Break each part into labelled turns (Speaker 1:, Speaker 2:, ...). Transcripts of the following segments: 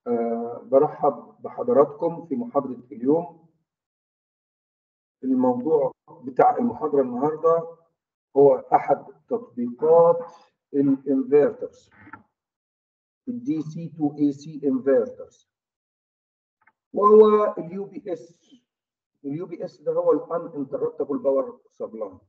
Speaker 1: أه برحب بحضراتكم في محاضرة اليوم الموضوع بتاع المحاضرة النهاردة هو أحد تطبيقات الانفرترز الدي سي تو اي سي انفرترز وهو اليو بي اس اليو بي اس ده هو الان انتربتبل باور سبلاي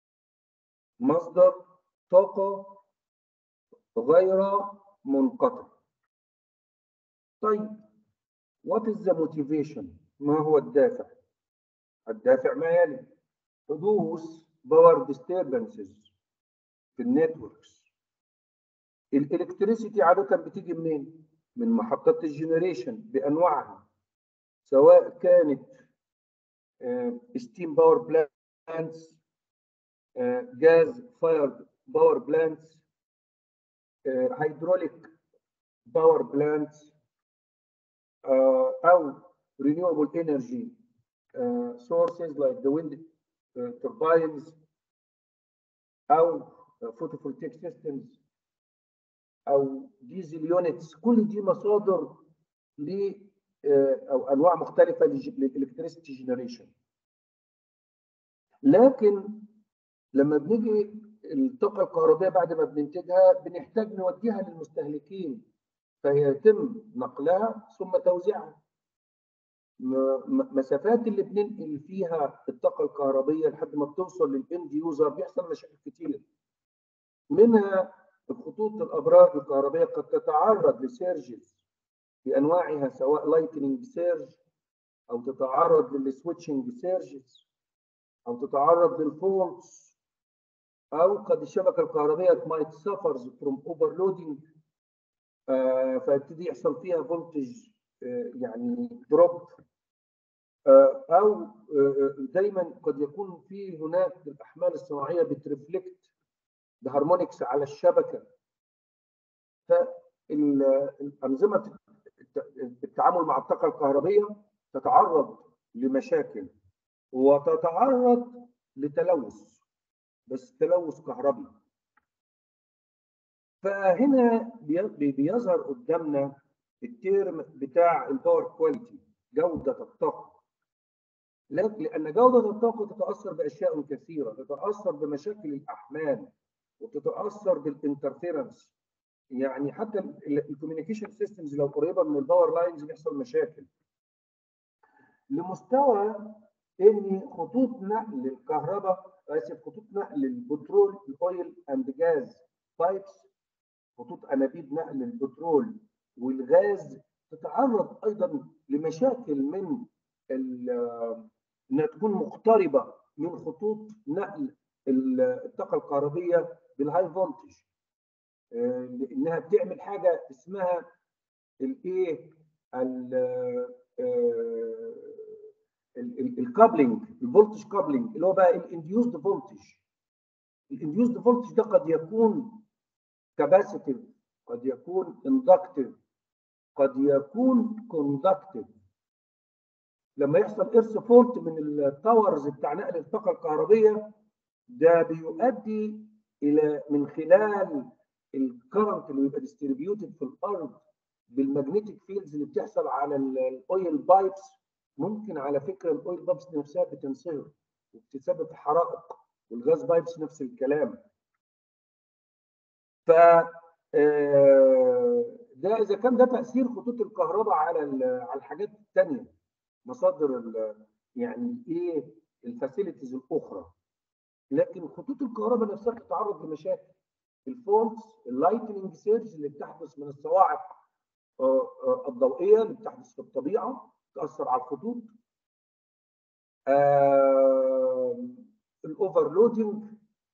Speaker 1: مصدر طاقة غير منقطع طيب what is the motivation ما هو الدافع الدافع ما يلي حدوث باور disturbances في النتوركس الالكتريسيتي عادة بتيجي منين؟ من محطات الجنريشن بانواعها سواء كانت ستيم باور بلانتس جاز فاير باور بلانتس هيدروليك باور بلانتس او renewable energy uh, sources like the wind uh, turbines او photovoltaic systems او ديزل يونتس كل دي مصادر ل او انواع مختلفه للالكتريسيتي جنريشن لكن لما بنيجي الطاقه الكهربائيه بعد ما بننتجها بنحتاج نوديها للمستهلكين فيتم نقلها ثم توزيعها مسافات اللي بننقل فيها الطاقه الكهربائيه لحد ما بتوصل للاند يوزر بيحصل مشاكل كتير منها خطوط الابراج الكهربائيه قد تتعرض لسيرجز بانواعها سواء لايتنينج سيرج او تتعرض للسويتشنج سيرجز او تتعرض للفولتس او قد الشبكه الكهربائيه might suffers from overloading آه فيبتدي يحصل فيها فولتج آه يعني دروب آه او دايما قد يكون في هناك الاحمال الصناعيه بترفلكت بهارمونكس على الشبكه فالانظمه التعامل مع الطاقه الكهربائيه تتعرض لمشاكل وتتعرض لتلوث بس تلوث كهربي فهنا بيظهر قدامنا التيرم بتاع الباور كواليتي جوده الطاقه لان جوده الطاقه تتاثر باشياء كثيره تتاثر بمشاكل الاحمال وتتاثر بالانترفيرنس يعني حتى الكوميونيكيشن سيستمز لو قريبه من الباور لاينز بيحصل مشاكل لمستوى ان خطوط نقل الكهرباء اسف خطوط نقل البترول الاويل اند جاز بايبس خطوط انابيب نقل البترول والغاز تتعرض ايضا لمشاكل من انها تكون مقتربه من خطوط نقل الطاقه الكهربيه بالهاي فولتج لانها بتعمل حاجه اسمها الايه الكابلنج الفولتج كابلنج اللي هو بقى الانديوزد فولتج الانديوزد فولتج ده قد يكون كاباسيتيف قد يكون اندكتيف قد يكون كوندكتيف لما يحصل ايرث فولت من التاورز بتاع نقل الطاقه الكهربيه ده بيؤدي الى من خلال الكرنت اللي بيبقى ديستريبيوتد في الارض بالمagnetic فيلدز اللي بتحصل على الاويل بايبس ممكن على فكره الاويل بايبس نفسها بتنصهر وبتسبب حرائق والغاز بايبس نفس الكلام ف ده اذا كان ده تاثير خطوط الكهرباء على على الحاجات الثانيه مصادر يعني ايه الفاسيلتيز الاخرى لكن خطوط الكهرباء نفسها تتعرض لمشاكل الفولتس اللايتنينج سيرج اللي بتحدث من الصواعق الضوئيه اللي بتحدث في الطبيعه تاثر على الخطوط الاوفرلودنج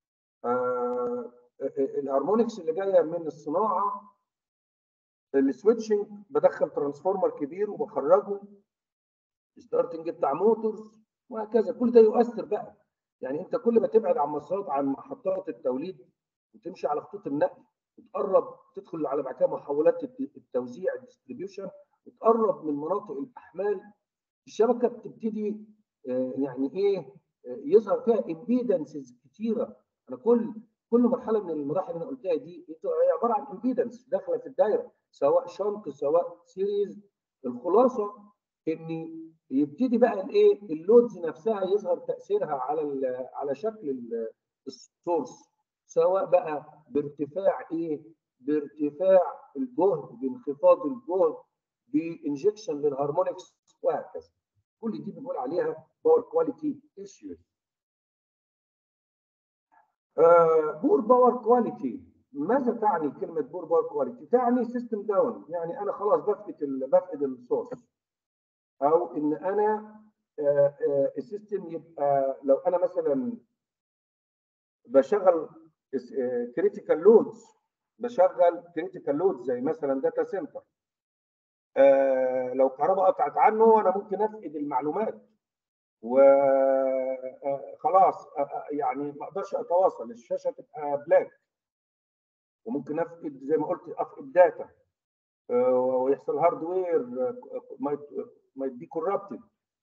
Speaker 1: الهارمونكس اللي جايه من الصناعه السويتشنج بدخل ترانسفورمر كبير وبخرجه ستارتنج بتاع موتورز وهكذا كل ده يؤثر بقى يعني انت كل ما تبعد عن مسارات عن محطات التوليد وتمشي على خطوط النقل وتقرب تدخل على بعد كده محولات التوزيع الديستريبيوشن وتقرب من مناطق الاحمال الشبكه بتبتدي يعني ايه يظهر فيها امبيدنسز كتيره انا كل كل مرحله من المراحل اللي انا قلتها دي هي عباره عن امبيدنس داخله في الدايره سواء شنط سواء سيريز الخلاصه ان يبتدي بقى الايه اللودز نفسها يظهر تاثيرها على على شكل السورس سواء بقى بارتفاع ايه بارتفاع الجهد بانخفاض الجهد بانجكشن للهارمونكس وهكذا كل دي بنقول عليها باور كواليتي ايشوز بور باور كواليتي ماذا تعني كلمه بور باور كواليتي تعني سيستم داون يعني انا خلاص بفقد بفقد السورس او ان انا السيستم يبقى لو انا مثلا بشغل كريتيكال لودز بشغل كريتيكال لودز زي مثلا داتا سنتر لو الكهرباء قطعت عنه انا ممكن افقد المعلومات وخلاص يعني ما اقدرش اتواصل الشاشه تبقى بلاك وممكن افقد زي ما قلت افقد داتا ويحصل هاردوير might be corrupted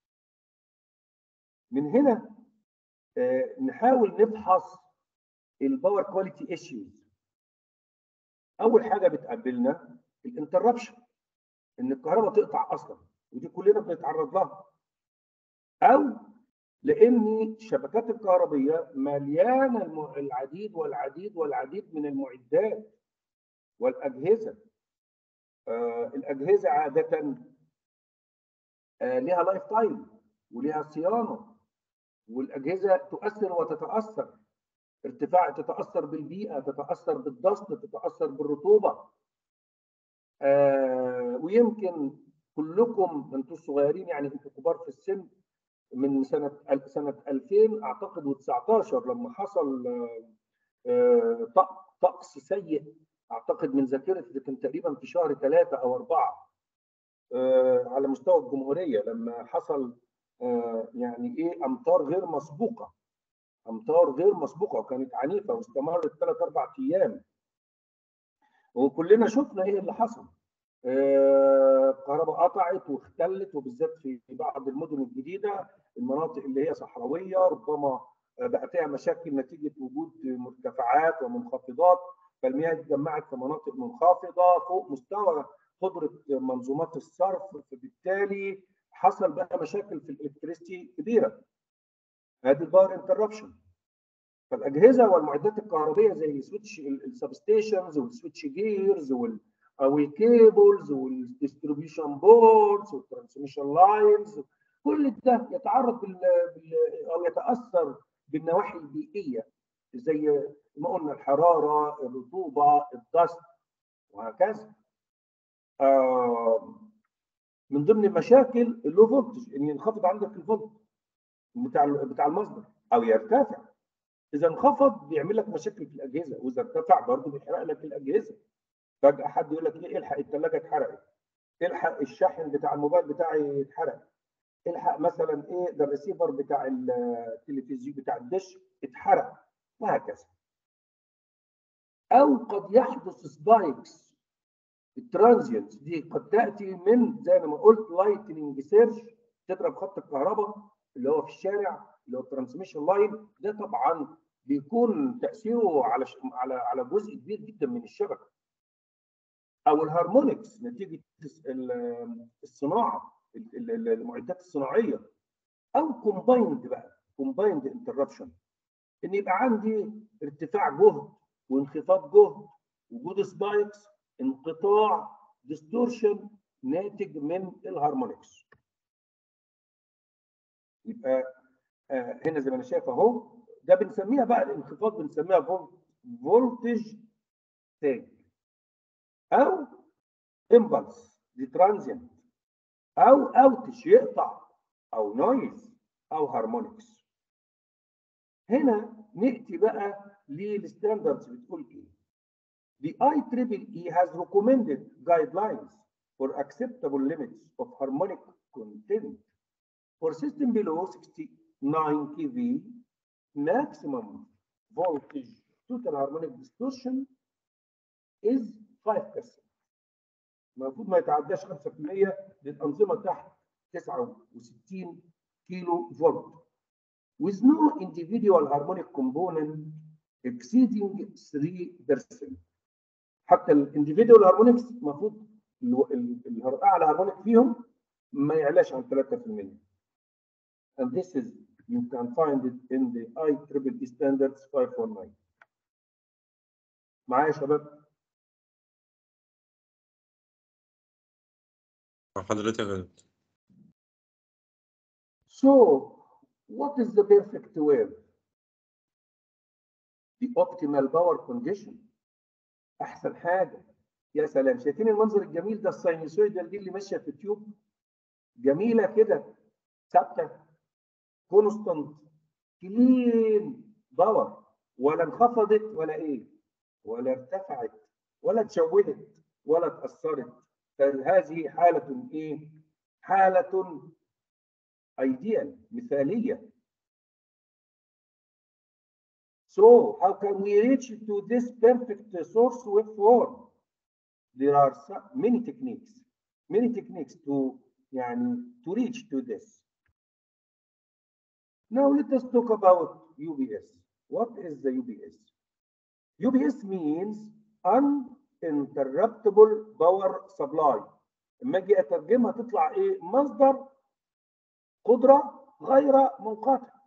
Speaker 1: من هنا نحاول نفحص الباور كواليتي ايشوز اول حاجه بتقابلنا الانتربشن ان الكهرباء تقطع اصلا ودي كلنا بنتعرض لها او لان الشبكات الكهربيه مليانه العديد والعديد والعديد من المعدات والاجهزه آه الاجهزه عاده آه لها لايف تايم ولها صيانه والاجهزه تؤثر وتتاثر ارتفاع تتاثر بالبيئه تتاثر بالضغط تتاثر بالرطوبه آه ويمكن كلكم انتم الصغيرين يعني انتم كبار في السن من سنه سنه 2000 اعتقد و19 لما حصل آه طقس سيء اعتقد من ذاكرتي كان تقريبا في شهر ثلاثه او اربعه آه على مستوى الجمهوريه لما حصل يعني ايه امطار غير مسبوقه امطار غير مسبوقه وكانت عنيفه واستمرت ثلاث اربع ايام وكلنا شفنا ايه اللي حصل الكهرباء آه قطعت واختلت وبالذات في بعض المدن الجديده المناطق اللي هي صحراويه ربما بقى فيها مشاكل نتيجه وجود مرتفعات ومنخفضات فالمياه اتجمعت في مناطق منخفضه فوق مستوى قدره منظومات الصرف فبالتالي حصل بقى مشاكل في الالكتريستي كبيره هذه الباور انتربشن فالاجهزه والمعدات الكهربائيه زي السويتش السبستيشنز والسويتش جيرز والكيبلز والديستريبيوشن بوردز والترانسميشن لاينز كل ده يتعرض بال او يتاثر بالنواحي البيئيه زي ما قلنا الحراره الرطوبه الضغط وهكذا آه من ضمن المشاكل اللو فولتج ان ينخفض عندك الفولت بتاع بتاع المصدر او يرتفع اذا انخفض بيعمل لك مشاكل في الاجهزه واذا ارتفع برضه بيحرق لك الاجهزه فجاه حد يقول لك ايه الحق الثلاجه اتحرقت الحق الشاحن بتاع الموبايل بتاعي اتحرق الحق مثلا ايه ده الريسيفر بتاع التلفزيون بتاع الدش اتحرق وهكذا او قد يحدث سبايكس الترانزينت دي قد تاتي من زي ما قلت لايتنينج سيرج تضرب خط الكهرباء اللي هو في الشارع اللي هو الترانسميشن لاين ده طبعا بيكون تاثيره على على على جزء كبير جدا من الشبكه او الهارمونكس نتيجه الصناعه المعدات الصناعيه او كومبايند بقى كومبايند انتربشن ان يبقى عندي ارتفاع جهد وانخفاض جهد وجود سبايكس انقطاع ديستورشن ناتج من الهارمونكس يبقى آه هنا زي ما انا شايف اهو ده بنسميها بقى الانخفاض بنسميها فولتج تاج او امبلس دي ترانزيانت او اوتش يقطع او نويز او هارمونكس هنا ناتي بقى للستاندردز بتقول ايه The IEEE has recommended guidelines for acceptable limits of harmonic content for system below 69 kV maximum voltage total harmonic distortion is 5%. المفروض ما يتعداش 5% للأنظمة تحت 69 كيلو فولت with no individual harmonic component exceeding 3% حتى الانديفيدوال هارمونكس المفروض اعلى هارمونيك فيهم ما يعلاش عن 3% and this is you can find it in the IEEE standards 519 معايا يا شباب
Speaker 2: حضرتك يا دكتور
Speaker 1: So, what is the perfect wave? The optimal power condition. أحسن حاجة. يا سلام، شايفين المنظر الجميل ده الساينوسويدال دي اللي ماشية في التيوب؟ جميلة كده، ثابتة، كونستانت، كلين باور، ولا انخفضت ولا إيه؟ ولا ارتفعت، ولا اتشوهت، ولا اتأثرت. فهذه حالة إيه؟ حالة ideal مثالية. So how can we reach to this perfect source with form? There are many techniques, many techniques to يعني to reach to this. Now let us talk about UBS. What is the UBS? UBS means uninterruptible power supply. لما اجي اترجمها تطلع ايه؟ مصدر قدرة غير منقطعة.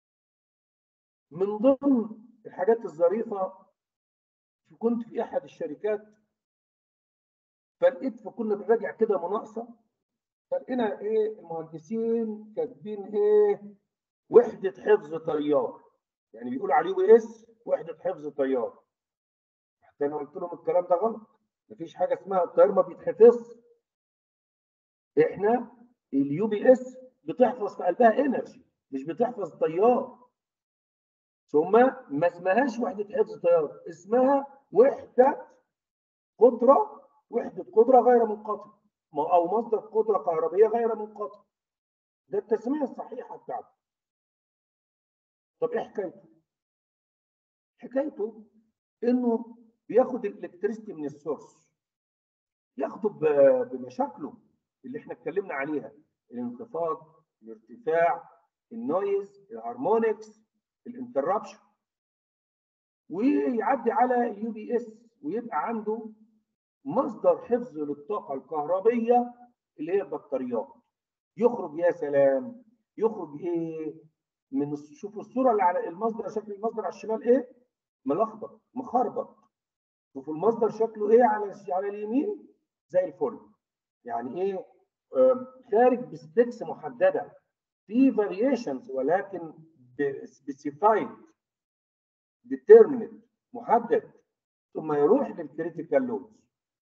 Speaker 1: من ضمن الحاجات الظريفة كنت في أحد الشركات فلقيت فكنا بنراجع كده مناقصة فلقينا إيه المهندسين كاتبين إيه وحدة حفظ طيار يعني بيقولوا عليه يو اس وحدة حفظ طيار حتى أنا قلت لهم الكلام ده غلط مفيش حاجة اسمها الطيار ما بيتحفظش إحنا اليو بي اس بتحفظ في قلبها انرجي مش بتحفظ طيار ثم ما اسمهاش وحدة حفظ طيار اسمها وحدة قدرة وحدة قدرة غير منقطعة أو مصدر قدرة كهربية غير منقطع ده التسمية الصحيحة بتاعته طب ايه حكايته؟ حكايته انه بياخد الالكتريستي من السورس ياخده بمشاكله اللي احنا اتكلمنا عليها الانخفاض الارتفاع النويز الهارمونكس الانتربشن ويعدي على اليو بي اس ويبقى عنده مصدر حفظ للطاقه الكهربيه اللي هي البطاريات يخرج يا سلام يخرج ايه من شوفوا الصوره اللي على المصدر شكل المصدر على الشمال ايه ملخبط مخربط شوفوا المصدر شكله ايه على على اليمين زي الفل يعني ايه خارج بسبيكس محدده في فاريشنز ولكن سبيسيفايد ديترميند محدد ثم يروح للكريتيكال لودز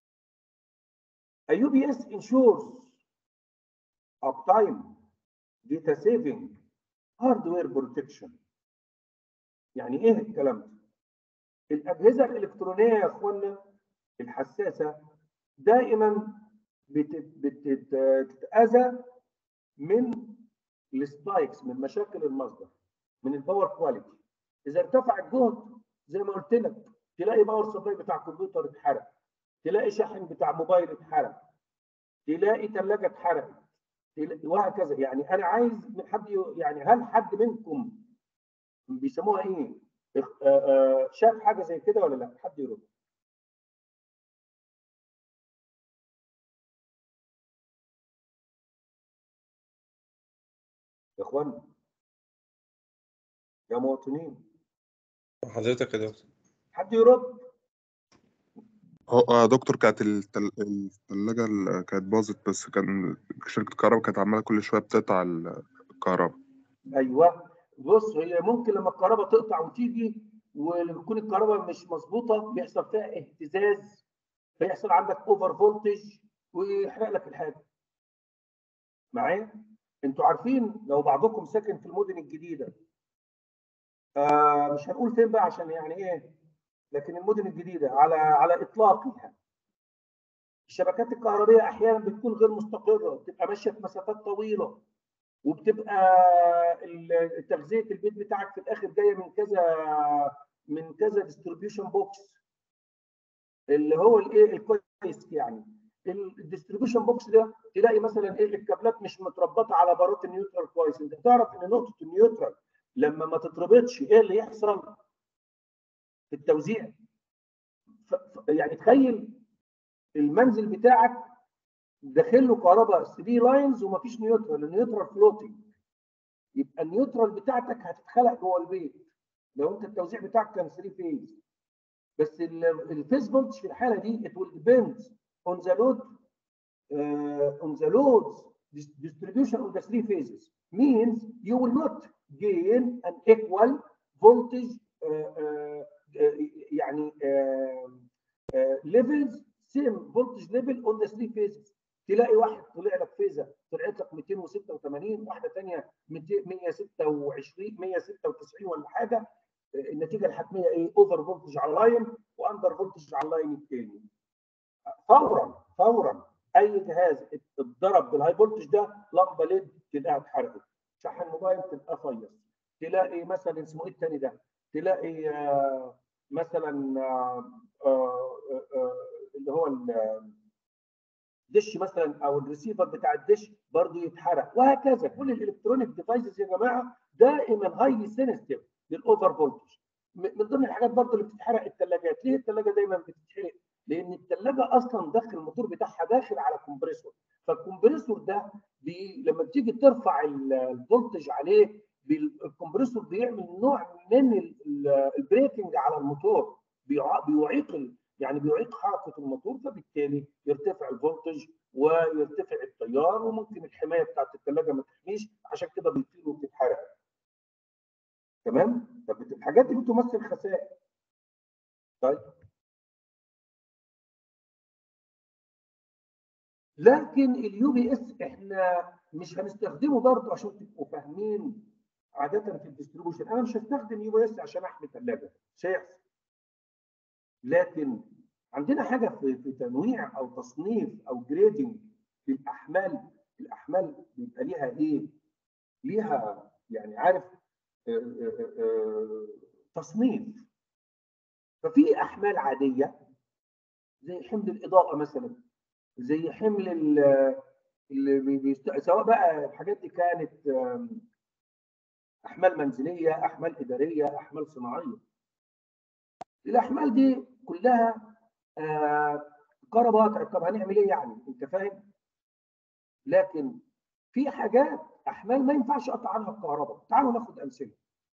Speaker 1: A UBS ensures uptime, data saving, hardware protection. يعني ايه الكلام ده؟ الأجهزة الإلكترونية يا إخوانا الحساسة دائما بتتأذى من السبايكس من مشاكل المصدر من الباور كواليتي اذا ارتفع الجهد زي ما قلت لك تلاقي باور سبلاي بتاع كمبيوتر اتحرق تلاقي شاحن بتاع موبايل اتحرق تلاقي ثلاجه اتحرقت وهكذا يعني انا عايز من حد يعني هل حد منكم بيسموها ايه شاف حاجه زي كده ولا لا حد يرد يا اخوانا يا مواطنين
Speaker 2: حضرتك يا دكتور
Speaker 1: حد يرد
Speaker 3: هو دكتور كانت التل... الثلاجة اللي كانت باظت بس كان شركة الكهرباء كانت عمالة كل شوية بتقطع الكهرباء
Speaker 1: ايوه بص هي ممكن لما الكهرباء تقطع وتيجي ويكون الكهرباء مش مظبوطه بيحصل فيها اهتزاز فيحصل عندك اوفر فولتج ويحرق لك الحاجه معايا انتوا عارفين لو بعضكم ساكن في المدن الجديده آه مش هنقول فين بقى عشان يعني ايه لكن المدن الجديده على على اطلاقها الشبكات الكهربائيه احيانا بتكون غير مستقره بتبقى ماشيه في مسافات طويله وبتبقى تغذيه البيت بتاعك في الاخر جايه من كذا من كذا ديستريبيوشن بوكس اللي هو الايه الكويس يعني الديستريبيوشن بوكس ده تلاقي مثلا ايه الكابلات مش متربطه على بارات النيوترال كويس انت تعرف ان نقطه النيوترال لما ما تتربطش ايه اللي يحصل في التوزيع ف... ف... يعني تخيل المنزل بتاعك داخل له كهرباء 3 لاينز ومفيش نيوترال النيوترال فلوتنج يبقى النيوترال بتاعتك هتتخلق جوه البيت لو انت التوزيع بتاعك كان 3 فيز بس الفيز فولتج في الحاله دي it will depend on the load uh, on the loads distribution of the three phases means you will not gain an equal voltage uh, uh, يعني levels same voltage level on the three phases تلاقي واحد طلع لك فيزا طلعت لك 286 واحده ثانيه 126 196 ولا حاجه النتيجه الحتميه ايه؟ اوفر فولتج على اللاين واندر فولتج على اللاين الثاني. فورا فورا اي جهاز اتضرب بالهاي فولتج ده لمبه ليد تلاقيها اتحرقت. شحن موبايل تبقى فيص. تلاقي مثلا اسمه ايه الثاني ده؟ تلاقي آه مثلا آه آه اللي هو الدش مثلا او الريسيفر بتاع الدش برضه يتحرق وهكذا كل الالكترونيك ديفايسز يا جماعه دائما هايلي سنسيتيف للاوفر فولتج من ضمن الحاجات برضه اللي بتتحرق الثلاجات ليه الثلاجه دايما بتتحرق لان الثلاجه اصلا داخل الموتور بتاعها داخل على كومبريسور فالكمبريسور ده بي لما بتيجي ترفع الفولتج عليه الكمبريسور بيعمل نوع من البريكنج على الموتور بيعيق يعني بيعيق حركه الموتور فبالتالي يرتفع الفولتج ويرتفع التيار وممكن الحمايه بتاعت الثلاجه ما تحميش عشان كده بيطير وبتتحرق. تمام؟ طب الحاجات دي بتمثل خسائر. طيب لكن اليو بي اس احنا مش هنستخدمه برضه عشان تبقوا فاهمين عاده في الديستريبيوشن انا مش هستخدم يو بي اس عشان احمي ثلاجه مش هيحصل لكن عندنا حاجه في, في تنويع او تصنيف او جريدنج للاحمال الاحمال بيبقى ليها ايه؟ ليها يعني عارف آآ آآ تصنيف ففي احمال عاديه زي حمل الاضاءه مثلا زي حمل اللي بيست... سواء بقى الحاجات دي كانت احمال منزليه احمال اداريه احمال صناعيه الاحمال دي كلها آه كهرباء طب هنعمل ايه يعني انت فاهم لكن في حاجات احمال ما ينفعش اقطع عنها الكهرباء تعالوا ناخد امثله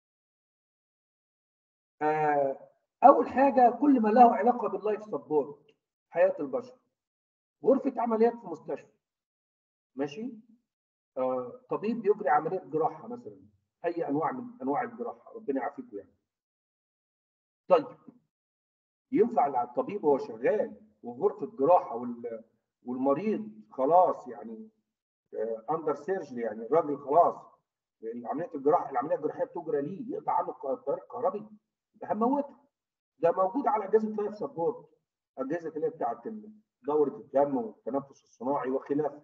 Speaker 1: آه اول حاجه كل ما له علاقه باللايف سبورت حياه البشر غرفه عمليات في مستشفى ماشي آه طبيب بيجري عمليه جراحه مثلا اي انواع من انواع الجراحه ربنا يعافيكم يعني طيب ينفع الطبيب وهو شغال وغرفه جراحه والمريض خلاص يعني اندر سيرجري يعني الراجل خلاص عمليه الجراحه العمليه الجراحيه بتجرى ليه يقطع عنه التيار الكهربي هموته ده موجود على اجهزه لايف سبورت اجهزه اللي هي بتاعت دوره الدم والتنفس الصناعي وخلافه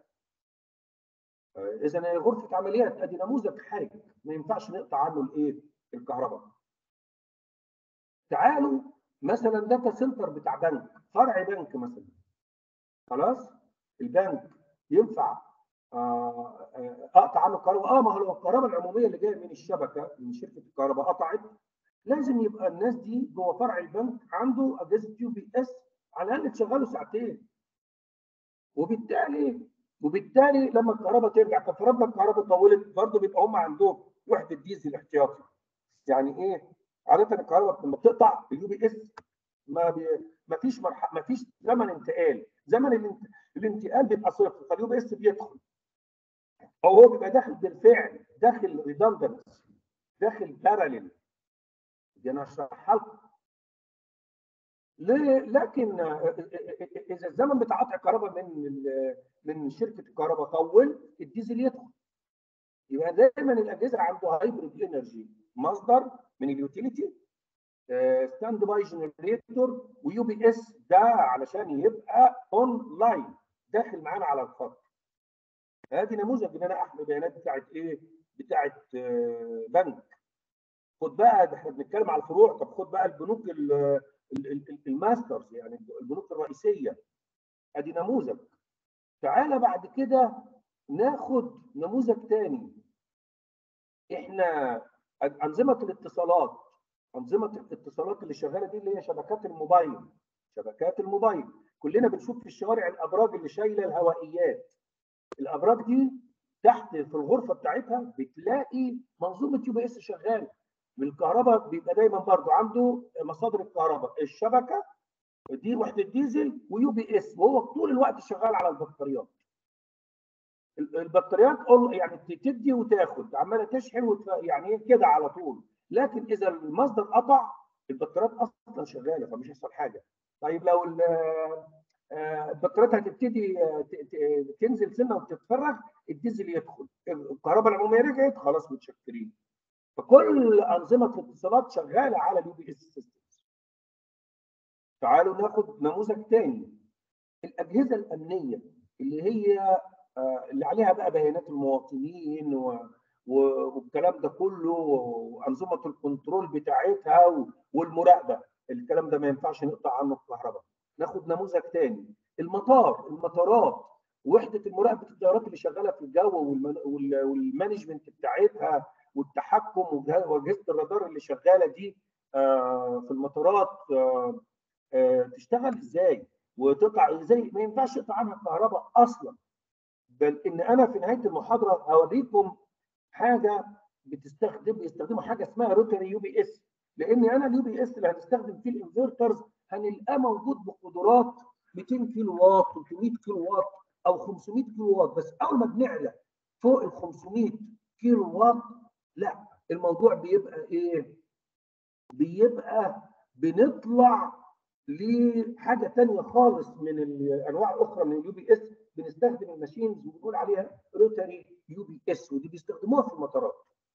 Speaker 1: اذا غرفه عمليات ادي نموذج حرج ما ينفعش نقطع عنه الايه الكهرباء تعالوا مثلا داتا سنتر بتاع بنك فرع بنك مثلا خلاص البنك ينفع اقطع عنه الكهرباء اه ما هو الكهرباء العموميه اللي جايه من الشبكه من شركه الكهرباء قطعت لازم يبقى الناس دي جوه فرع البنك عنده اجهزه يو بي اس على الاقل تشغله ساعتين وبالتالي وبالتالي لما الكهرباء ترجع ففرضنا الكهرباء طولت برضه بيبقى هم عندهم وحده ديزل احتياطي يعني ايه عاده الكهرباء لما بتقطع اليو بي اس ما بي... ما فيش مرح... ما فيش زمن انتقال زمن الانت... الانتقال بيبقى صفر فاليو بي اس بيدخل او هو بيبقى داخل بالفعل داخل ريدندنس داخل باراليل دي انا هشرحها لكم لكن اذا الزمن بتاع قطع الكهرباء من من شركه الكهرباء طول الديزل يدخل يبقى دايما الاجهزه عندها هايبريد انرجي مصدر من اليوتيليتي ستاند باي جنريتور ويو بي اس ده علشان يبقى اون لاين داخل معانا على الخط ادي نموذج ان انا احمل بيانات بتاعت ايه؟ بتاعت بنك خد بقى ده احنا بنتكلم على الفروع طب خد بقى البنوك الماسترز يعني البنوك الرئيسيه ادي نموذج تعالى بعد كده ناخد نموذج تاني احنا انظمه الاتصالات انظمه الاتصالات اللي شغاله دي اللي هي شبكات الموبايل شبكات الموبايل كلنا بنشوف في الشوارع الابراج اللي شايله الهوائيات الابراج دي تحت في الغرفه بتاعتها بتلاقي منظومه يو بي اس شغاله بالكهرباء بيبقى دايما برضو عنده مصادر الكهرباء الشبكه دي وحده ديزل ويو بي اس وهو طول الوقت شغال على البطاريات البطاريات يعني تدي وتاخد عماله تشحن وتف... يعني كده على طول لكن اذا المصدر قطع البطاريات اصلا شغاله فمش هيحصل حاجه طيب لو البطاريات هتبتدي تنزل سنه وتتفرغ الديزل يدخل الكهرباء العموميه رجعت خلاص متشكرين فكل انظمه الاتصالات شغاله على اليو بي اس سيستمز تعالوا ناخد نموذج ثاني الاجهزه الامنيه اللي هي اللي عليها بقى بيانات المواطنين و... والكلام ده كله وانظمه الكنترول بتاعتها والمراقبه الكلام ده ما ينفعش نقطع عنه الكهرباء ناخد نموذج ثاني المطار المطارات وحده مراقبه الطيارات اللي شغاله في الجو والمانجمنت بتاعتها والتحكم واجهزه الرادار اللي شغاله دي في المطارات تشتغل ازاي وتقطع ازاي ما ينفعش تقطع عنها الكهرباء اصلا بل ان انا في نهايه المحاضره هوريكم حاجه بتستخدم بيستخدموا حاجه اسمها روتري يو بي اس لان انا اليو بي اس اللي هنستخدم فيه الانفرترز هنلقاه موجود بقدرات 200 كيلو واط 300 كيلو واط او 500 كيلو واط بس اول ما بنعلى فوق ال 500 كيلو واط لا الموضوع بيبقى ايه؟ بيبقى بنطلع لحاجه ثانيه خالص من الانواع الاخرى من اليو بي اس بنستخدم الماشينز وبنقول عليها روتري يو بي اس ودي بيستخدموها في المطارات.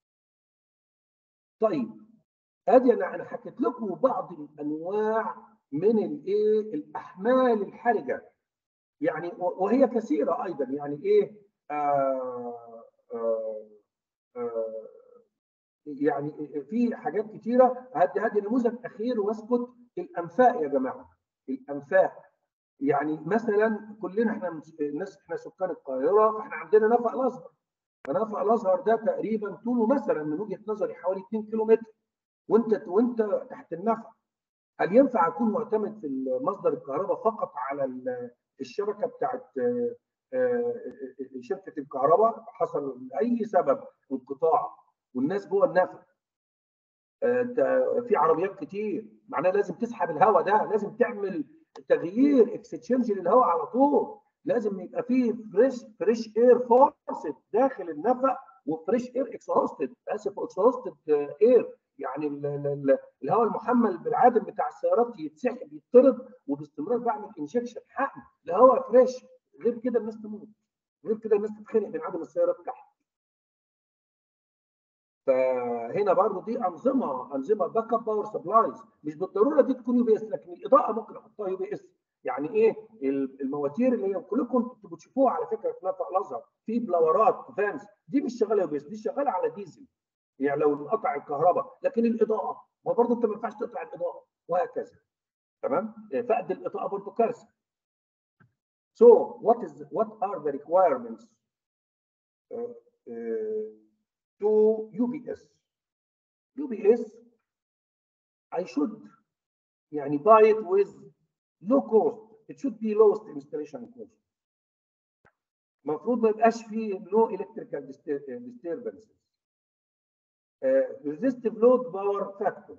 Speaker 1: طيب ادي انا انا حكيت لكم بعض الانواع من الايه الاحمال الحرجه يعني وهي كثيره ايضا يعني ايه آه آه آه يعني في حاجات كثيره هدي هدي نموذج اخير واسكت الانفاق يا جماعه الانفاق يعني مثلا كلنا احنا الناس احنا سكان القاهره فاحنا عندنا نفق الازهر فنفق الازهر ده تقريبا طوله مثلا من وجهه نظري حوالي 2 كيلو متر وانت وانت تحت النفق هل ينفع اكون معتمد في مصدر الكهرباء فقط على الشبكه بتاعت شركه الكهرباء حصل لاي سبب انقطاع والناس جوه النفق في عربيات كتير معناها لازم تسحب الهواء ده لازم تعمل تغيير اكستشينج للهواء على طول لازم يبقى فيه فريش فريش اير فورسد داخل النفق وفريش اير اكسهوستد اسف اكسهوستد اير يعني الهواء المحمل بالعادم بتاع السيارات يتسحب يطرد وباستمرار بعمل انجكشن حقن لهواء فريش غير كده الناس تموت غير كده الناس تتخنق من عدم السيارات تحت فهنا برضو دي انظمه انظمه باك اب باور سبلايز مش بالضروره دي تكون يو بي اس لكن الاضاءه ممكن احطها يو بي اس يعني ايه المواتير اللي هي كلكم كنتوا بتشوفوها على فكره في نفق الازهر في بلاورات فانز دي مش شغاله يو بي اس دي شغاله على ديزل يعني لو انقطع الكهرباء لكن الاضاءه ما برضه انت ما ينفعش تقطع الاضاءه وهكذا تمام فقد الاضاءه برضه كارثه So what is what are the requirements uh, uh, to UBS? UBS I should يعني buy it with low cost. It should be lowest installation cost. المفروض ما يبقاش فيه no electrical disturbances. Uh, resistive load power factor.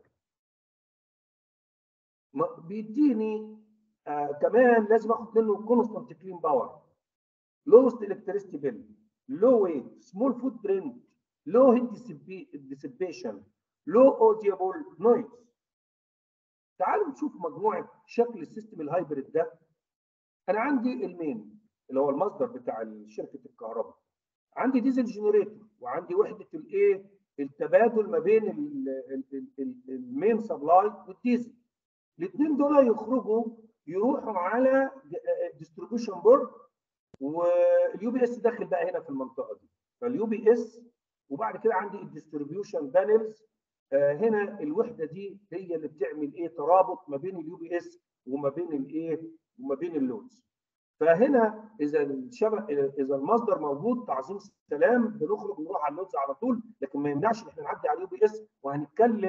Speaker 1: بيديني آه كمان لازم اخد منه كونستانت كلين باور لوست الكتريستي بيل لو ويت سمول فوت برنت لو هيت ديسيبيشن لو اوديبل نويز تعالوا نشوف مجموعه شكل السيستم الهايبريد ده انا عندي المين اللي هو المصدر بتاع شركه الكهرباء عندي ديزل جنريتور وعندي وحده الايه التبادل ما بين المين سبلاي والديزل الاثنين دول يخرجوا يروحوا على ديستريبيوشن بورد واليو بي اس داخل بقى هنا في المنطقه دي فاليو بي اس وبعد كده عندي الديستريبيوشن بانلز هنا الوحده دي هي اللي بتعمل ايه ترابط ما بين اليو بي اس وما بين الايه وما بين اللودز فهنا اذا الشبك اذا المصدر موجود تعظيم سلام بنخرج نروح على اللودز على طول لكن ما يمنعش ان احنا نعدي على اليو بي اس وهنتكلم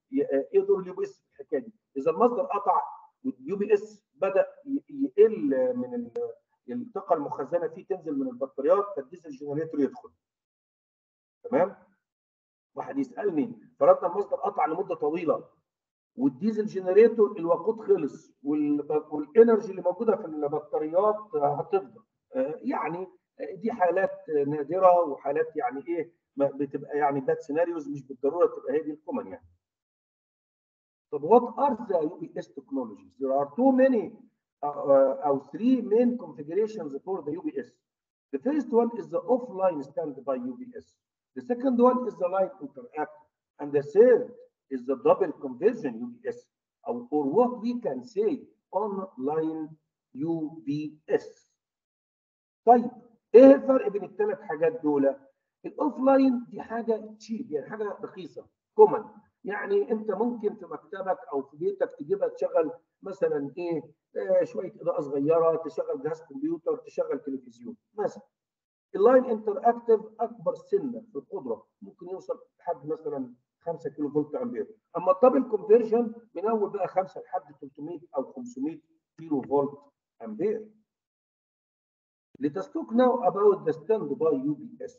Speaker 1: ي- ايه دور اليو بي اس في الحكايه دي اذا المصدر قطع واليو بي اس بدا ي- يقل من ال- الطاقه المخزنه فيه تنزل من البطاريات فالديزل جنريتور يدخل تمام واحد يسالني فرضنا المصدر قطع لمده طويله والديزل جنريتور الوقود خلص وال- والانرجي اللي موجوده في البطاريات هتفضل آه، يعني دي حالات نادره وحالات يعني ايه ما بتبقى يعني باد سيناريوز مش بالضروره تبقى هي دي الكومن يعني. طب what are the UPS technologies? There are too many uh, or three main configurations for the UPS. The first one is the offline standby UPS. The second one is the line interactive. And the third is the double conversion UPS, or, or what we can say online UPS. طيب ايه الفرق بين الثلاث حاجات دول؟ الاوف لاين دي حاجه تشيب يعني حاجه رخيصه كومن يعني انت ممكن في مكتبك او في بيتك تجيبها تشغل مثلا ايه آه شويه اضاءه صغيره تشغل جهاز كمبيوتر تشغل تلفزيون مثلا اللاين انتر اكتف اكبر سنه في القدره ممكن يوصل لحد مثلا 5 كيلو فولت امبير اما الدبل كونفرجن من اول بقى 5 لحد 300 او 500 كيلو فولت امبير Let us talk now about the standby UPS.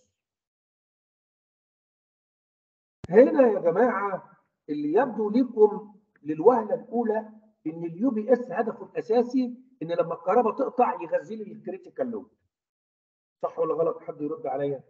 Speaker 1: هنا يا جماعه اللي يبدو لكم للوهله الاولى ان اليو بي اس هدفه الاساسي ان لما الكهرباء تقطع يغذي لي الكريتيكال لود. صح ولا غلط؟ حد يرد عليا.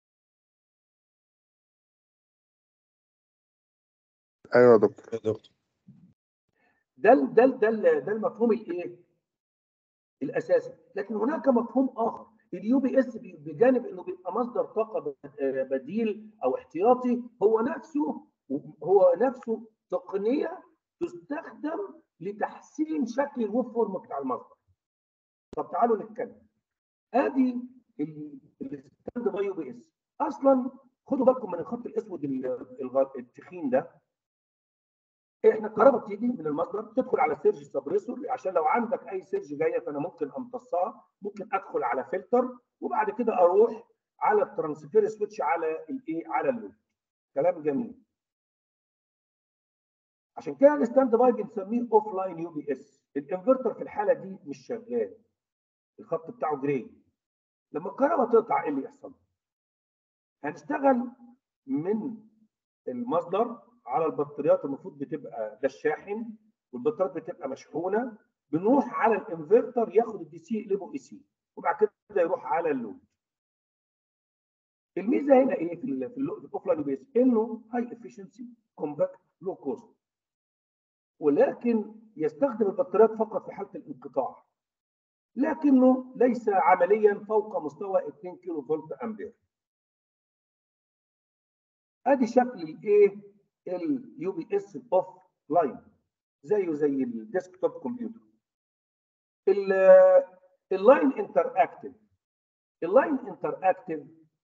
Speaker 3: ايوه يا دكتور
Speaker 2: يا دكتور
Speaker 1: ده ال- ده ال- ده ال- ده المفهوم الايه؟ الاساسي، لكن هناك مفهوم اخر اليو بي اس بجانب انه بيبقى مصدر طاقه ب- آه بديل او احتياطي هو نفسه هو نفسه تقنيه تستخدم لتحسين شكل الويب فورم بتاع المصدر. طب تعالوا نتكلم. ادي الستاند باي يو بي اس اصلا خدوا بالكم من الخط الاسود ال- الغ- التخين ده احنا الكهرباء بتيجي من المصدر تدخل على سيرج سبريسور عشان لو عندك اي سيرج جايه فانا ممكن امتصها ممكن ادخل على فلتر وبعد كده اروح على الترانسفير سويتش على الايه على اللود كلام جميل عشان كده الستاند باي بنسميه اوف لاين يو بي اس الانفرتر في الحاله دي مش شغال الخط بتاعه جراي لما الكهرباء تقطع ايه اللي يحصل؟ هنشتغل من المصدر على البطاريات المفروض بتبقى ده الشاحن والبطاريات بتبقى مشحونه بنروح على الانفرتر ياخد الدي سي يقلبه اي سي وبعد كده يروح على اللود. الميزه هنا ايه في ال في الاوف لاين بيس انه هاي افشنسي كومباكت لو كوست ولكن يستخدم البطاريات فقط في حاله الانقطاع لكنه ليس عمليا فوق مستوى 2 كيلو فولت امبير. ادي شكل الايه اليو بي اس الاوف لاين زيه زي الديسك توب كمبيوتر اللاين انتر اكتف اللاين انتر اكتف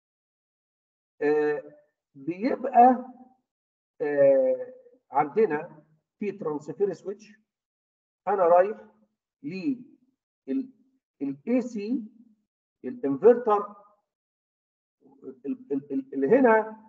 Speaker 1: بيبقى آه عندنا في ترانسفير سويتش انا رايح للاي سي الانفرتر اللي هنا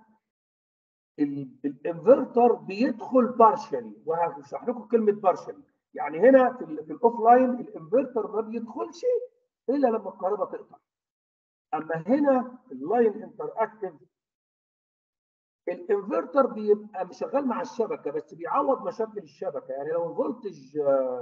Speaker 1: الانفرتر بيدخل بارشلي وهشرح لكم كلمه بارشلي يعني هنا في, في الاوف لاين الانفرتر ما بيدخلش الا لما الكهرباء تقطع اما هنا اللاين انتر اكتف الانفرتر بيبقى شغال مع الشبكه بس بيعوض مشاكل الشبكه يعني لو الفولتج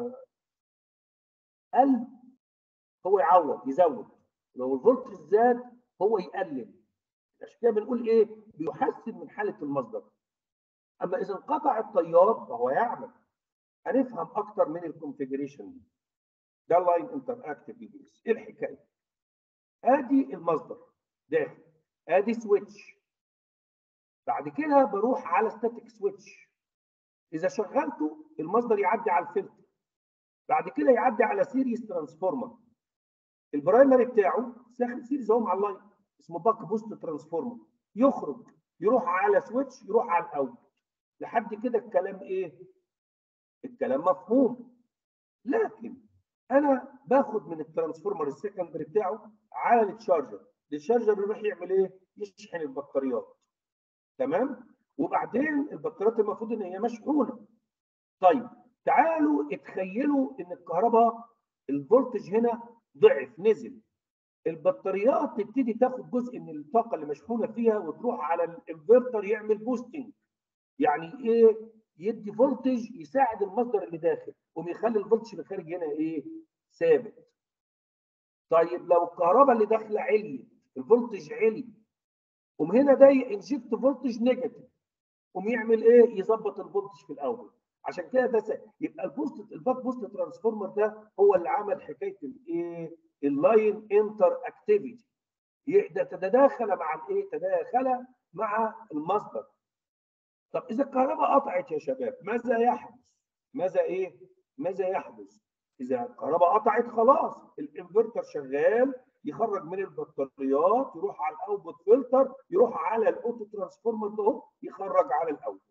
Speaker 1: قل هو يعوض يزود لو الفولتج زاد هو يقلل عشان كده بنقول ايه بيحسن من حاله المصدر اما اذا انقطع التيار فهو يعمل هنفهم اكتر من الكونفيجريشن دي ده اللاين انتر اكتف بي بي اس ايه الحكايه ادي المصدر داخل ادي سويتش بعد كده بروح على ستاتيك سويتش اذا شغلته المصدر يعدي على الفلتر بعد كده يعدي على سيريس ترانسفورمر البرايمري بتاعه ساخن سيريز اهو مع اللاين اسمه باك بوست ترانسفورمر يخرج يروح على سويتش يروح على الاوت لحد كده الكلام ايه الكلام مفهوم لكن انا باخد من الترانسفورمر السكندري بتاعه على التشارجر التشارجر بيروح يعمل ايه يشحن البطاريات تمام وبعدين البطاريات المفروض ان هي مشحونه طيب تعالوا اتخيلوا ان الكهرباء الفولتج هنا ضعف نزل البطاريات تبتدي تاخد جزء من الطاقه اللي مشحونه فيها وتروح على الانفرتر يعمل بوستنج يعني ايه يدي فولتج يساعد المصدر اللي داخل ويخلي الفولتج اللي خارج هنا ايه ثابت طيب لو الكهرباء اللي داخله عليت الفولتج علي قوم هنا ده انجكت فولتج نيجاتيف قوم يعمل ايه يظبط الفولتج في الاول عشان كده ده س... يبقى البوست الباك بوست ترانسفورمر ده هو اللي عمل حكايه الايه اللاين انتر اكتيفيتي ده تتداخل مع الايه تداخل مع المصدر طب اذا الكهرباء قطعت يا شباب ماذا يحدث ماذا ايه ماذا يحدث اذا الكهرباء قطعت خلاص الانفرتر شغال يخرج من البطاريات يروح على الاوتبوت فلتر يروح على الاوتو ترانسفورمر ده يخرج على الاوتبوت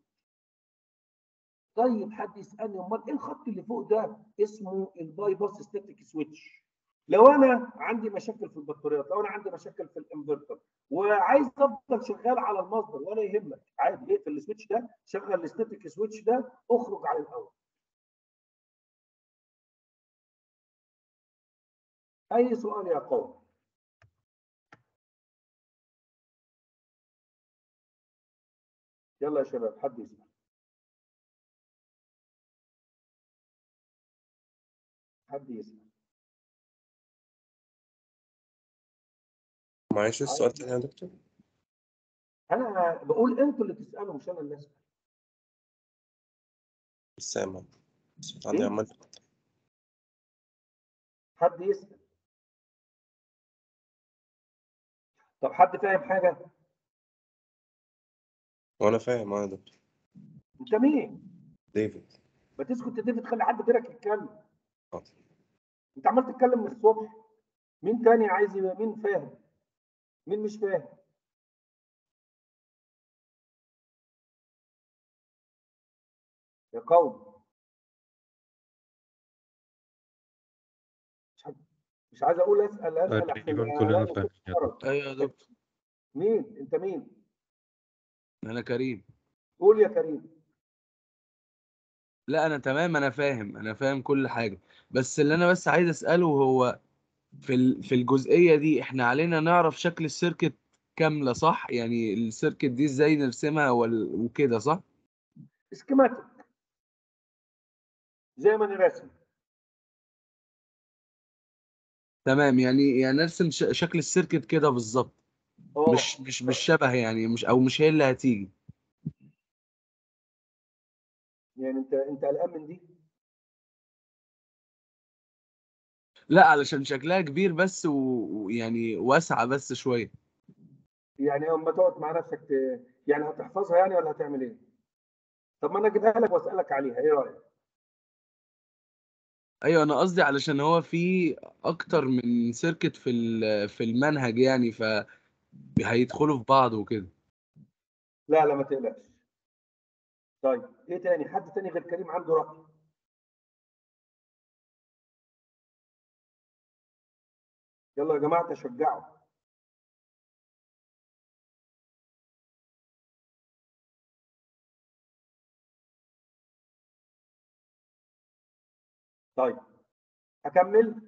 Speaker 1: طيب حد يسالني امال ايه الخط اللي فوق ده اسمه الباي باس ستاتيك سويتش لو انا عندي مشاكل في البطاريات لو انا عندي مشاكل في الانفرتر وعايز افضل شغال على المصدر ولا يهمك عادي اقفل السويتش ده شغل الستاتيك سويتش ده اخرج على الاول اي سؤال يا قوم يلا يا شباب حد يسمع حد يسمع
Speaker 2: معلش السؤال تاني يا دكتور
Speaker 1: انا بقول انتوا اللي تسالوا مش انا اللي اسال
Speaker 2: مش سامع الصوت عندي
Speaker 1: إيه؟
Speaker 2: عمال
Speaker 1: حد يسال طب حد فاهم حاجه
Speaker 2: وانا فاهم اه يا دكتور
Speaker 1: انت مين
Speaker 2: ديفيد
Speaker 1: ما تسكت يا ديفيد خلي حد غيرك يتكلم
Speaker 2: حاضر
Speaker 1: انت عمال تتكلم من الصبح مين تاني عايز يبقى مين فاهم مين مش فاهم يا قوم مش عايز- مش عايز اقول اسال اسال احسن
Speaker 4: تقريبا
Speaker 1: ألاقي
Speaker 4: كلنا
Speaker 1: صوت
Speaker 4: فاهمين يا
Speaker 1: خرج.
Speaker 5: ايوه يا دكتور
Speaker 1: مين انت مين
Speaker 5: انا كريم
Speaker 1: قول يا كريم
Speaker 5: لا انا تمام انا فاهم انا فاهم كل حاجه بس اللي انا بس عايز اساله هو في ال- في الجزئيه دي احنا علينا نعرف شكل السيركت كامله صح يعني السيركت دي ازاي نرسمها وال- وكده صح
Speaker 1: سكيماتيك زي ما انا راسم
Speaker 5: تمام يعني يعني نرسم ش- شكل السيركت كده بالظبط
Speaker 1: اه
Speaker 5: مش مش مش شبه يعني مش او مش هي اللي هتيجي
Speaker 1: يعني انت انت قلقان من دي
Speaker 5: لا علشان شكلها كبير بس و- ويعني واسعه بس شويه
Speaker 1: يعني اما تقعد مع نفسك ت... يعني هتحفظها يعني ولا هتعمل ايه؟ طب ما انا اجيبها لك واسالك عليها ايه رايك؟
Speaker 5: ايوه انا قصدي علشان هو في اكتر من سيركت في ال- في المنهج يعني ف هيدخلوا في بعض وكده
Speaker 1: لا لا ما تقلقش. طيب ايه تاني؟ حد تاني غير كريم عنده راي؟ يلا يا جماعه تشجعوا. طيب اكمل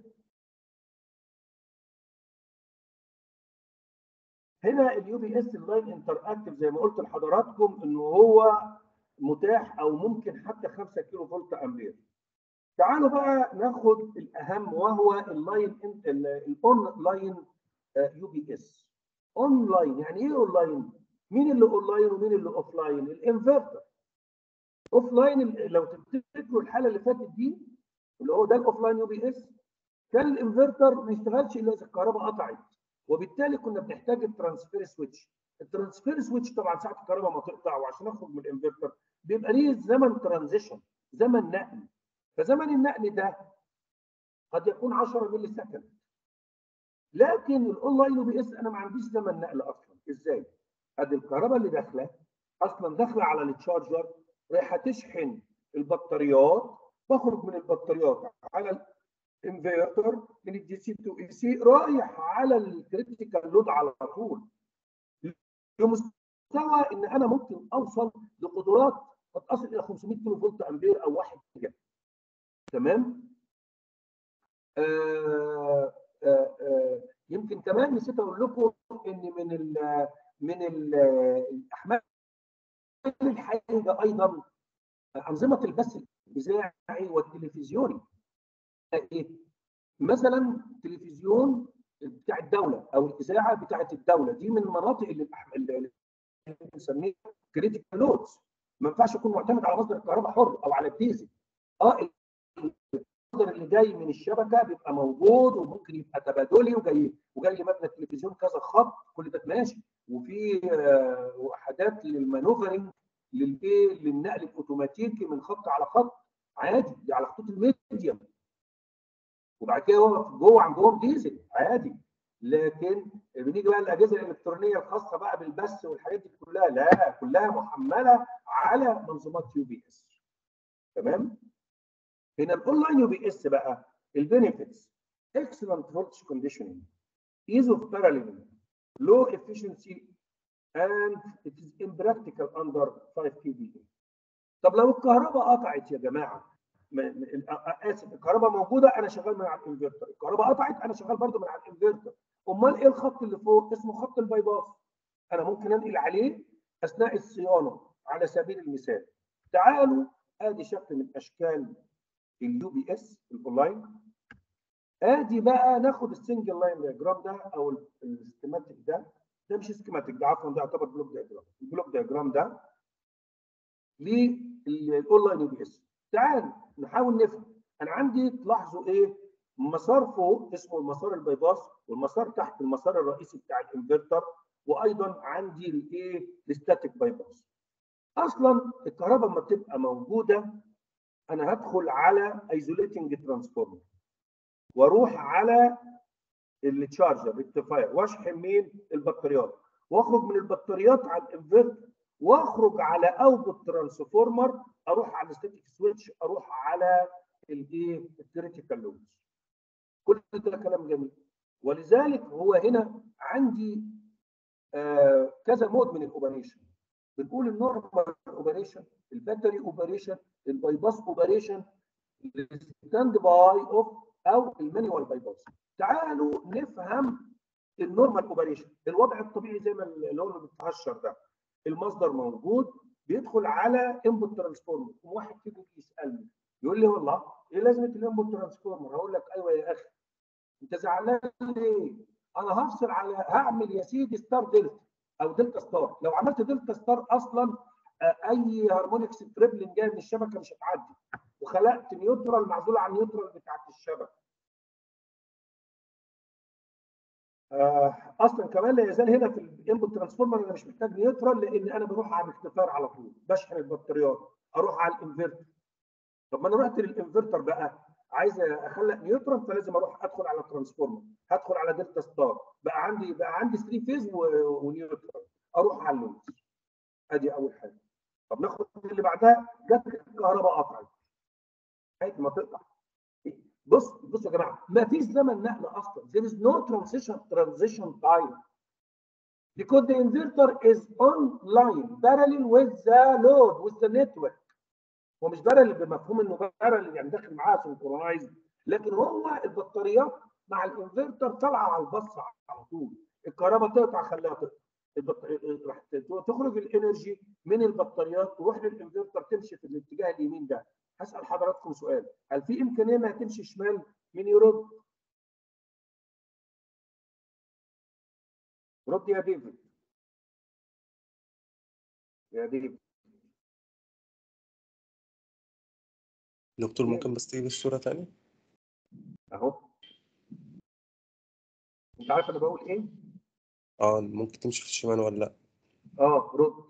Speaker 1: هنا اليو بي اس اللاين انتر اكتف زي ما قلت لحضراتكم انه هو متاح او ممكن حتى 5 كيلو فولت امبير. تعالوا بقى ناخد الاهم وهو اللاين الاون لاين يو بي اس. اون لاين يعني ايه اون لاين؟ مين اللي اون لاين ومين اللي اوف لاين؟ الانفرتر. اوف لاين لو تفتكروا الحاله اللي فاتت دي اللي هو ده الاوف لاين يو بي اس كان الانفرتر ما يشتغلش الا اذا الكهرباء قطعت وبالتالي كنا بنحتاج الترانسفير سويتش الترانسفير سويتش طبعا ساعه الكهرباء ما تقطع وعشان اخرج من الانفرتر بيبقى ليه زمن ترانزيشن زمن نقل فزمن النقل ده قد يكون 10 ملي سكند لكن الاونلاين يو بي اس انا ما عنديش زمن نقل اصلا ازاي؟ ادي الكهرباء اللي داخله اصلا داخله على التشارجر رايحه تشحن البطاريات بخرج من البطاريات على الانفرتر من الدي سي تو اي سي رايح على الكريتيكال لود على طول يوم مستوى ان انا ممكن اوصل لقدرات قد تصل الى 500 كيلو فولت امبير او 1 جيجا تمام آه آه آه يمكن كمان نسيت اقول لكم ان من ال من ال الاحمال الحاجه ايضا انظمه البث الاذاعي والتلفزيوني ايه مثلا تلفزيون بتاع الدوله او الاذاعه بتاعه الدوله دي من المناطق اللي الأح- اللي بنسميها كريتيكال لودز ما ينفعش يكون معتمد على مصدر الكهرباء حر او على الديزل اه المصدر اللي جاي من الشبكه بيبقى موجود وممكن يبقى تبادلي وجاي وجاي مبنى التلفزيون كذا خط كل ده ماشي وفي آه، وحدات للمانوفرنج للايه للنقل الاوتوماتيكي من خط على خط عادي دي على خطوط الميديم وبعد كده هو جوه عندهم ديزل عادي لكن بنيجي بقى الاجهزه الالكترونيه الخاصه بقى بالبث والحاجات دي كلها لا كلها محمله على منظومات يو بي اس تمام هنا الاونلاين يو بي اس بقى البينيفيتس excellent voltage conditioning ease of paralleling low efficiency and it is impractical under 5 kVA طب لو الكهرباء قطعت يا جماعه م- م- آ- اسف الكهرباء موجوده انا شغال من على الانفرتر الكهرباء قطعت انا شغال برضو من على الانفرتر امال ايه الخط اللي فوق اسمه خط البايباس انا ممكن انقل عليه اثناء الصيانه على سبيل المثال تعالوا ادي شكل من اشكال اليو بي اس الاونلاين ادي بقى ناخد السنجل لاين دياجرام ده او ال- السكيماتيك ده ده مش سكيماتيك ده عفوا ده يعتبر بلوك دياجرام البلوك دياجرام ده للاونلاين يو بي اس تعال نحاول نفهم انا عندي تلاحظوا ايه مسار فوق اسمه المسار البايباس والمسار تحت المسار الرئيسي بتاع الانفرتر وايضا عندي الايه الستاتيك بايباس اصلا الكهرباء لما بتبقى موجوده انا هدخل على ايزوليتنج ترانسفورمر واروح على التشارجر ريكتيفاير واشحن مين البطاريات واخرج من البطاريات على الانفرتر واخرج على اوتبوت ترانسفورمر اروح على الستاتيك سويتش اروح على الايه الكريتيكال لودز كل ده كلام جميل ولذلك هو هنا عندي آه كذا مود من الاوبريشن بنقول النورمال اوبريشن الباتري اوبريشن البايباس اوبريشن الستاند باي اوف او المانيوال بايباس تعالوا نفهم النورمال اوبريشن الوضع الطبيعي زي ما اللي هو اللي بيتهشر ده المصدر موجود بيدخل على انبوت ترانسفورمر واحد كده يسالني يقول لي والله ايه لازمه الانبوت ترانسفورمر هقول لك ايوه يا اخي انت زعلان ليه انا هفصل على هعمل يا سيدي ستار دلتا او دلتا ستار لو عملت دلتا ستار اصلا آه، اي هارمونكس تريبلين جاي من الشبكه مش هتعدي وخلقت نيوترال معزوله عن نيوترال بتاعت الشبكه آه، اصلا كمان لا يزال هنا في الانبوت ترانسفورمر انا مش محتاج نيوترال لان انا بروح على الاختفار على طول بشحن البطاريات اروح على الانفرتر طب ما انا رحت للانفرتر بقى عايز اخلق نيوترال فلازم اروح ادخل على ترانسفورمر هدخل على دلتا ستار بقى عندي بقى عندي 3 فيز و- ونيوترال اروح على اللودز ادي اول حاجه طب ناخد اللي بعدها جت الكهرباء قطعت عادي ما تقطع بص بصوا يا جماعه ما فيش زمن نقل اصلا there is no transition transition time because the inverter is online parallel with the load with the network هو مش بارل بمفهوم انه بارل يعني داخل معاه سنكرونايز لكن هو البطاريات مع الانفرتر طالعه على البص على طول الكهرباء تقطع خليها تقطع البط- راح تخرج الانرجي من البطاريات تروح للانفرتر تمشي في الاتجاه اليمين ده هسال حضراتكم سؤال هل في امكانيه انها تمشي شمال مين يرد رد يا ديفيد يا ديفيد
Speaker 2: دكتور ممكن بس تجيب الصورة تاني
Speaker 1: اهو انت عارف انا بقول ايه
Speaker 2: اه ممكن تمشي في الشمال ولا لا
Speaker 1: اه رد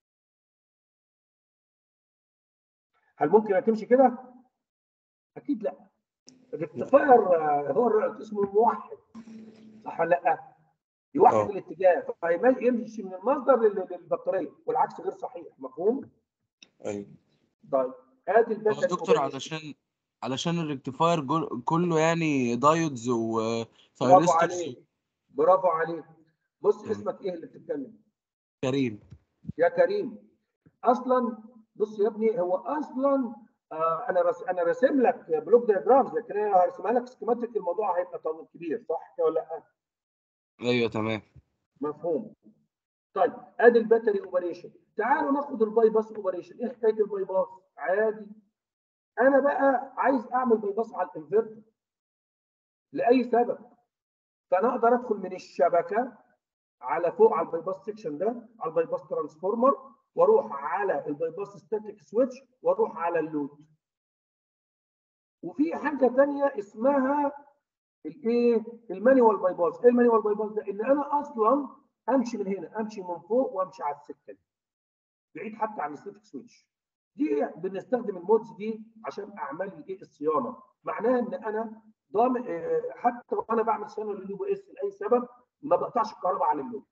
Speaker 1: هل ممكن تمشي كده اكيد لا الريكتيفاير آه، هو الر- اسمه الموحد صح ولا لا يوحد
Speaker 2: آه.
Speaker 1: الاتجاه فيمشي من المصدر لل- للبطاريه والعكس غير صحيح مفهوم
Speaker 2: ايوه
Speaker 1: طيب ادي
Speaker 5: هو
Speaker 1: الباتري
Speaker 5: دكتور
Speaker 1: operation.
Speaker 5: علشان علشان الريكتيفاير جل- كله يعني دايودز
Speaker 1: برافو
Speaker 5: وثايرستورز
Speaker 1: عليك برافو عليك بص
Speaker 5: مم.
Speaker 1: اسمك ايه اللي بتتكلم
Speaker 5: كريم
Speaker 1: يا كريم اصلا بص يا ابني هو اصلا آه انا رس... انا راسم لك بلوك دياجرامز لكن انا هرسمها لك سكيماتيك الموضوع هيبقى طويل كبير صح كده ولا لا؟
Speaker 5: ايوه تمام
Speaker 1: مفهوم طيب ادي الباتري اوبريشن تعالوا ناخد الباي باس اوبريشن ايه حكايه الباي باس عادي انا بقى عايز اعمل باي باس على الانفرتر لاي سبب فانا اقدر ادخل من الشبكه على فوق على الباي باس سيكشن ده على الباي باس ترانسفورمر واروح على الباي باس ستاتيك سويتش واروح على اللود وفي حاجه ثانيه اسمها الايه المانيوال باي باس ايه المانيوال باي باس ده ان انا اصلا امشي من هنا امشي من فوق وامشي على السكه دي بعيد حتى عن الستاتيك سويتش دي بنستخدم المودز دي عشان اعمل الايه الصيانه معناها ان انا ضامن حتى وانا بعمل صيانه لليو بي اس لاي سبب ما بقطعش الكهرباء عن اللود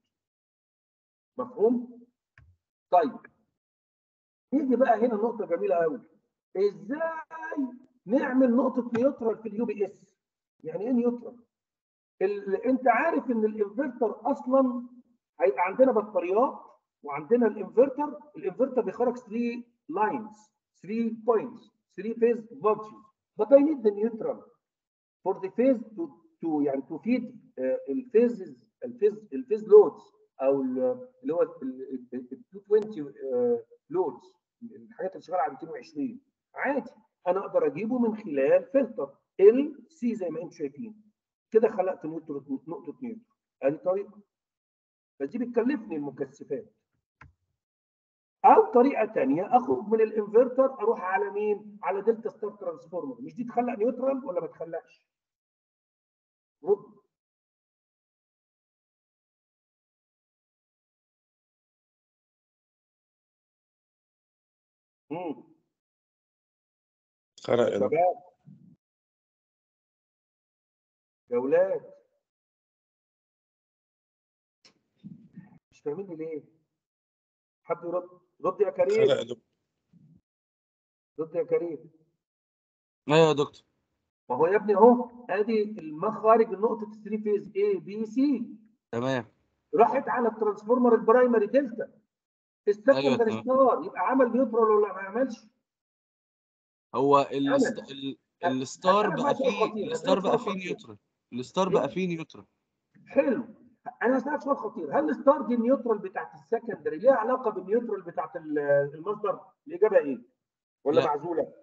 Speaker 1: مفهوم طيب نيجي بقى هنا نقطه جميله قوي ازاي نعمل نقطه نيوترال في اليو بي اس يعني ايه نيوترال انت عارف ان الانفرتر اصلا هيبقى عندنا بطاريات وعندنا الانفرتر الانفرتر بيخرج 3 لاينز 3 بوينتس 3 فيز فولتج but I need the neutral for the phase to to يعني to feed uh, الفيزز الفيز الفيز لودز او اللي هو ال 220 لودز الحاجات اللي شغاله على 220 عادي انا اقدر اجيبه من خلال فلتر ال سي زي ما انتم شايفين كده خلقت نقطه نقطه نيوترال ادي طريقه بس دي بتكلفني المكثفات او طريقه ثانيه اخرج من الانفرتر اروح على مين؟ على دلتا ستار ترانسفورمر مش دي تخلق نيوترال ولا ما تخلقش؟ رد امم
Speaker 2: خرق يا دكتور.
Speaker 1: شباب يا ولاد مش فاهميني ليه؟ حد يرد رد يا
Speaker 2: خرق
Speaker 1: كريم
Speaker 2: يا دكتور.
Speaker 1: رد يا كريم
Speaker 5: ايوه يا دكتور
Speaker 1: ما هو يا ابني اهو ادي المخارج النقطه 3 فيز A B C
Speaker 5: تمام
Speaker 1: راحت على الترانسفورمر البرايمري دلتا السكندري
Speaker 5: تمام.
Speaker 1: ستار يبقى عمل نيوترال ولا ما عملش؟
Speaker 5: هو ال
Speaker 1: أنا-
Speaker 5: ال الستار
Speaker 1: أنا
Speaker 5: بقى
Speaker 1: بقى سؤال
Speaker 5: فيه
Speaker 1: خطير،
Speaker 5: الستار
Speaker 1: أسألك
Speaker 5: بقى
Speaker 1: سؤال
Speaker 5: فيه
Speaker 1: خطير.
Speaker 5: نيوترال الستار
Speaker 1: إيه؟
Speaker 5: بقى فيه نيوترال
Speaker 1: حلو انا هسالك سؤال خطير هل الستار دي النيوترال بتاعت السكندري ليها علاقه بالنيوترال بتاعت ال- المصدر؟ الاجابه ايه؟ ولا
Speaker 5: لا.
Speaker 1: معزوله؟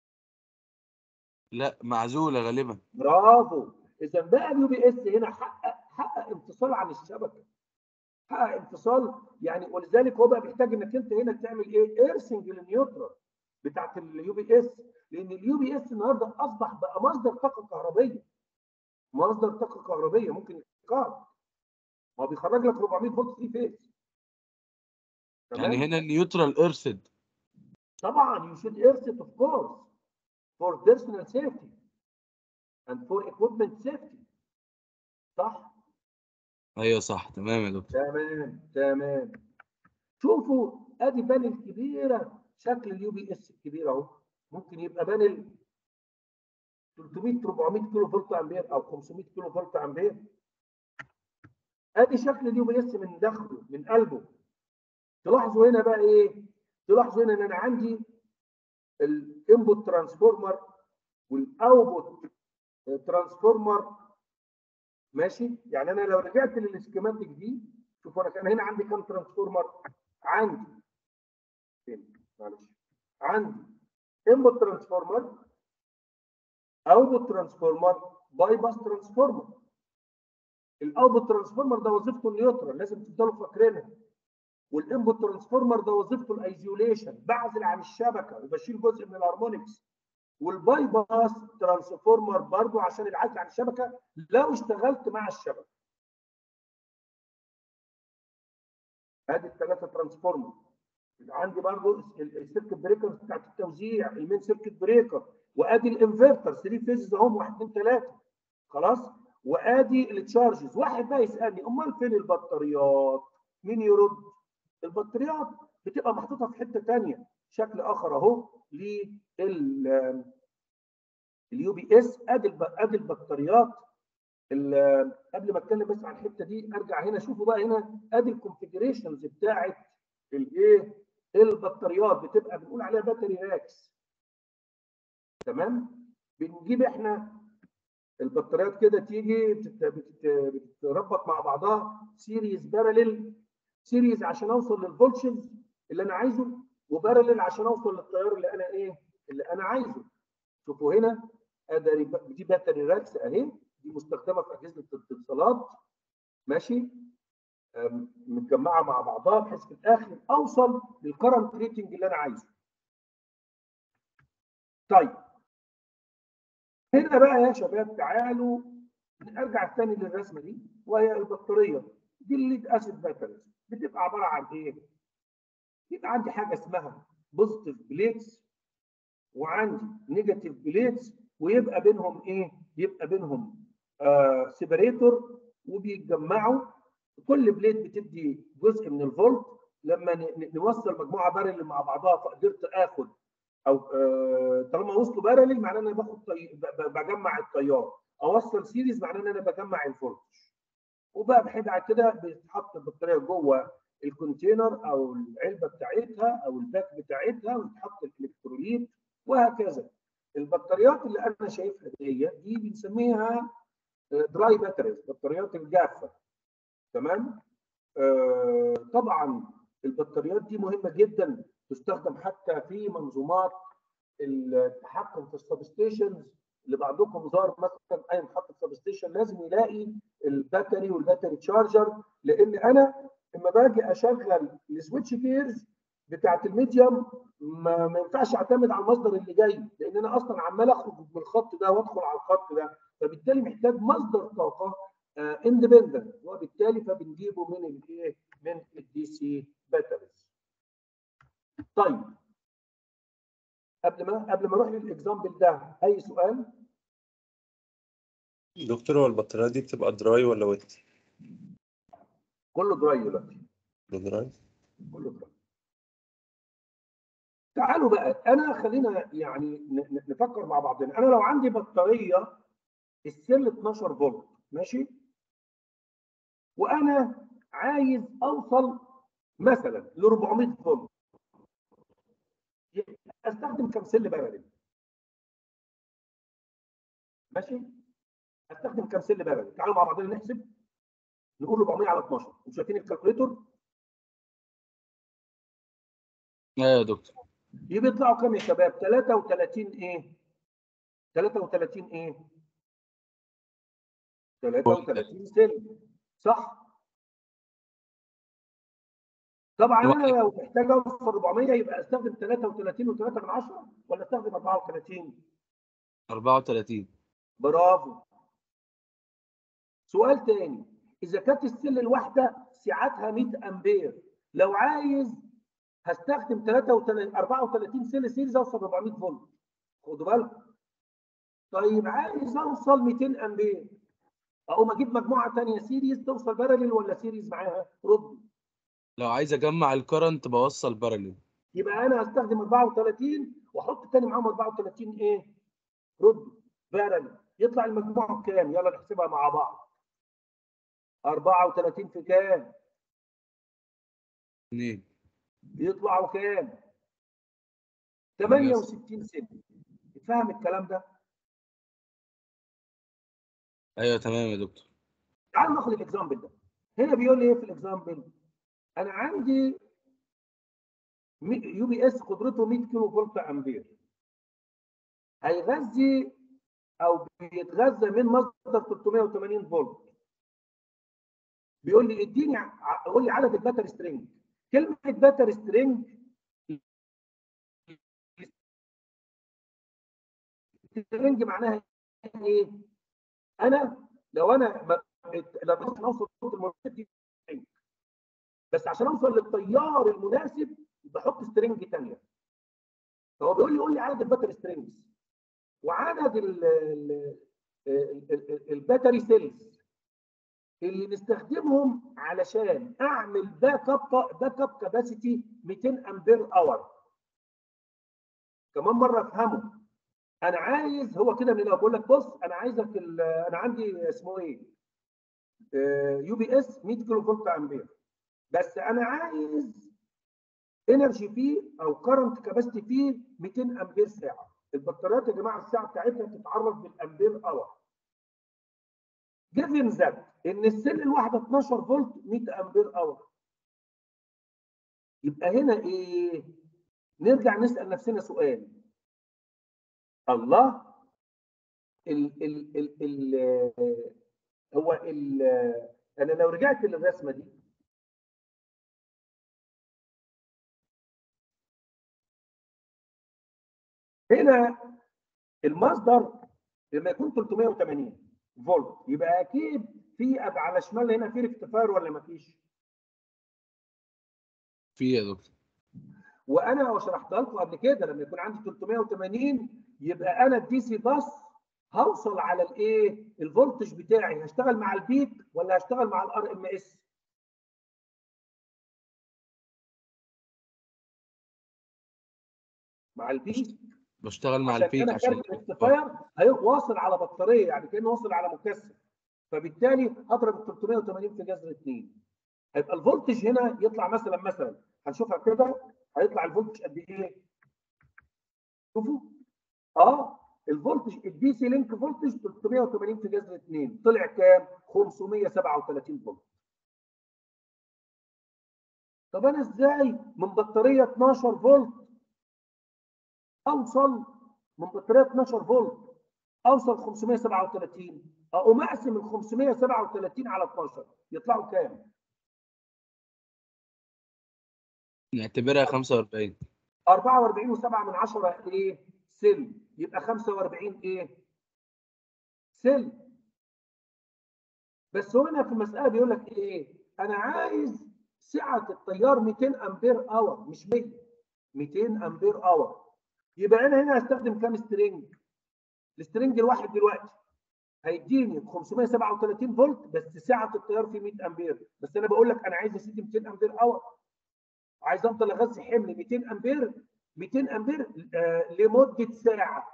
Speaker 5: لا معزوله غالبا
Speaker 1: برافو اذا بقى اليو بي اس هنا حقق حقق انفصال عن الشبكه حقق انفصال يعني ولذلك هو بقى بيحتاج انك انت هنا تعمل ايه؟ ايرسنج للنيوترال بتاعت اليو بي اس لان اليو بي اس النهارده اصبح بقى مصدر طاقه كهربيه مصدر طاقه كهربيه ممكن يتكهرب هو بيخرج لك 400 فولت 3 فيز
Speaker 5: يعني هنا النيوترال ايرثد
Speaker 1: طبعا you should erse it of course for personal safety and for equipment safety صح؟
Speaker 5: ايوه صح تمام يا دكتور
Speaker 1: تمام تمام شوفوا ادي بانل كبيره شكل اليو بي اس الكبير اهو ممكن يبقى بانل 300 400 كيلو فولت امبير او 500 كيلو فولت امبير ادي شكل اليو بي اس من داخله من قلبه تلاحظوا هنا بقى ايه؟ تلاحظوا هنا ان انا عندي الانبوت ترانسفورمر والاوتبوت ترانسفورمر ماشي يعني انا لو رجعت للسكيماتيك دي شوفوا انا كان هنا عندي كام ترانسفورمر عندي فين معلش عندي انبوت ترانسفورمر اوتبوت ترانسفورمر باي باس ترانسفورمر الاوتبوت ترانسفورمر ده وظيفته النيوترال لازم تفضلوا فاكرينها والانبوت ترانسفورمر ده وظيفته الايزوليشن بعزل عن الشبكه وبشيل جزء من الهارمونكس والباي باس ترانسفورمر برضو عشان العزل عن الشبكه لو اشتغلت مع الشبكه ادي الثلاثه ترانسفورمر عندي برضو السيركت بريكر بتاعت التوزيع المين سيركت بريكر وادي الانفرتر 3 فيزز اهم 1 2 3 خلاص وادي التشارجز واحد بقى يسالني امال فين البطاريات مين يرد البطاريات بتبقى محطوطه في حته ثانيه شكل اخر اهو لل اليو بي اس ادي الب- ادي البطاريات ال- قبل ما اتكلم بس عن الحته دي ارجع هنا شوفوا بقى هنا ادي الكونفجريشنز بتاعت الايه البطاريات بتبقى بنقول عليها باتري راكس تمام بنجيب احنا البطاريات كده تيجي بتت- بتت- بتتربط مع بعضها سيريز باراليل سيريز عشان اوصل للفولتشز اللي انا عايزه وباراليل عشان اوصل للتيار اللي انا ايه اللي انا عايزه شوفوا هنا ادي دي باتري راكس اهي دي مستخدمه في اجهزه الاتصالات ماشي أم، متجمعه مع بعضها بحيث في الاخر اوصل للكرنت ريتنج اللي انا عايزه. طيب هنا بقى يا شباب تعالوا ارجع تاني للرسمه دي وهي البطاريه دي الليد اسيد باتريز بتبقى عباره عن ايه؟ يبقى عندي حاجه اسمها بوزيتيف بليتس وعندي نيجاتيف بليتس ويبقى بينهم ايه؟ يبقى بينهم آه سيبريتور وبيتجمعوا كل بليت بتدي جزء من الفولت لما ن- ن- نوصل مجموعه بارل مع بعضها فقدرت اخد او آه طالما وصلوا بارل معناه ان انا باخد طي... ب- ب- بجمع التيار اوصل سيريز معناه ان انا بجمع الفولت وبقى بحد كده بتتحط البطاريه جوه الكونتينر او العلبه بتاعتها او الباك بتاعتها ويتحط الالكتروليت وهكذا البطاريات اللي انا شايفها دي دي بنسميها دراي باتريز بطاريات الجافه تمام آه طبعا البطاريات دي مهمه جدا تستخدم حتى في منظومات التحكم في السبستيشنز اللي بعضكم زار مثلا اي محطه سبستيشن لازم يلاقي الباتري والباتري تشارجر لان انا لما باجي اشغل السويتش كيرز بتاعت الميديوم ما, ما ينفعش اعتمد على المصدر اللي جاي لان انا اصلا عمال اخرج من الخط ده وادخل على الخط ده فبالتالي محتاج مصدر طاقه اندبندنت وبالتالي فبنجيبه من الايه؟ من الدي سي باتريز. طيب قبل ما قبل ما اروح للاكزامبل ده اي سؤال؟
Speaker 2: دكتور هو البطارية دي بتبقى دراي ولا ويت؟
Speaker 1: كله دراي دلوقتي
Speaker 2: دراي
Speaker 1: كله دراي. تعالوا بقى انا خلينا يعني ن- ن- نفكر مع بعضنا انا لو عندي بطاريه السل 12 فولت ماشي وانا عايز اوصل مثلا ل 400 فولت يبقى استخدم كم سل بارلل ماشي استخدم كم سل بارلل تعالوا مع بعضنا نحسب نقول 400 على 12 انتوا شايفين الكالكوليتور
Speaker 5: ايوه يا دكتور
Speaker 1: يبقى يطلعوا كام يا شباب 33 ايه 33 ايه 33 سلم صح طبعا انا لو محتاج اوصل 400 يبقى استخدم 33 و3 من 10 ولا استخدم 34
Speaker 5: 34
Speaker 1: برافو سؤال تاني اذا كانت السل الواحده سعتها 100 امبير لو عايز هستخدم 33 34 سل سيريز اوصل 400 فولت خدوا بالكم طيب عايز اوصل 200 امبير اقوم اجيب مجموعه ثانيه سيريز توصل بارلل ولا سيريز معاها رد
Speaker 5: لو عايز اجمع الكرنت بوصل باراليل
Speaker 1: يبقى انا هستخدم 34 واحط تاني معاهم 34 ايه رد بارلل يطلع المجموع كام يلا نحسبها مع بعض 34 في كام
Speaker 5: 2
Speaker 1: يطلعوا كام 68 سنه اتفهم الكلام ده
Speaker 5: ايوه تمام يا دكتور
Speaker 1: تعالوا ناخد الاكزامبل ده هنا بيقول لي ايه في الاكزامبل انا عندي يو بي اس قدرته 100 كيلو فولت امبير هيغذي او بيتغذى من مصدر 380 فولت بيقول لي اديني ع- قول لي عدد الباتر سترينج كلمه باتر سترينج سترينج معناها ايه؟ انا لو انا ما- لو عشان اوصل للصوت المناسب دي string. بس عشان اوصل للتيار المناسب بحط سترينج ثانيه فهو بيقول لي قول لي عدد الباتري سترينجز وعدد ال- ال- ال- ال- الباتري سيلز اللي نستخدمهم علشان اعمل باك اب باك اب كاباسيتي 200 امبير اور كمان مره افهمه انا عايز هو كده من الاول بقول لك بص انا عايزك ال- انا عندي اسمه ايه يو بي اس 100 كيلو فولت امبير بس انا عايز انرجي فيه او كرنت كاباسيتي فيه 200 امبير ساعه البطاريات يا جماعه الساعه بتاعتها بتتعرف بالامبير اور جيفن ذات ان السل الواحده 12 فولت 100 امبير اور يبقى هنا ايه نرجع نسال نفسنا سؤال الله ال ال ال ال هو ال انا لو رجعت للرسمه دي هنا المصدر لما يكون 380 فولت يبقى اكيد في أب- على شمال هنا في ريكتيفاير ولا ما فيش؟
Speaker 5: في يا دكتور
Speaker 1: وانا شرحتها لكم قبل كده لما يكون عندي 380 يبقى انا الدي سي باس هوصل على الايه؟ الفولتج بتاعي هشتغل مع البيك ولا هشتغل مع الار ام اس؟ مع البيك
Speaker 5: بشتغل مع
Speaker 1: عشان
Speaker 5: البيك
Speaker 1: انا
Speaker 5: عشان
Speaker 1: كارت الاكتفاير هيواصل على بطاريه يعني كانه واصل على مكثف فبالتالي هضرب ال 380 في جذر 2 هيبقى الفولتج هنا يطلع مثلا مثلا هنشوفها كده هيطلع الفولتج قد ايه؟ شوفوا اه الفولتج الدي سي لينك فولتج 380 في جذر 2 طلع كام؟ 537 فولت طب انا ازاي من بطاريه 12 فولت اوصل من بطاريه 12 فولت اوصل 537 اقوم اقسم ال 537 على 12 يطلعوا كام؟
Speaker 5: نعتبرها 45
Speaker 1: 44 و7 من 10 ايه؟ سل يبقى 45 ايه؟ سل بس هنا في المساله بيقول لك ايه؟ انا عايز سعه التيار 200 امبير اور مش 100 200 امبير اور يبقى انا هنا هستخدم كام سترينج؟ السترينج الواحد دلوقتي هيديني 537 فولت بس سعه التيار في 100 امبير بس انا بقول لك انا عايز يا سيدي 200 امبير اور عايز افضل اغذي حمل 200 امبير 200 امبير آه لمده ساعه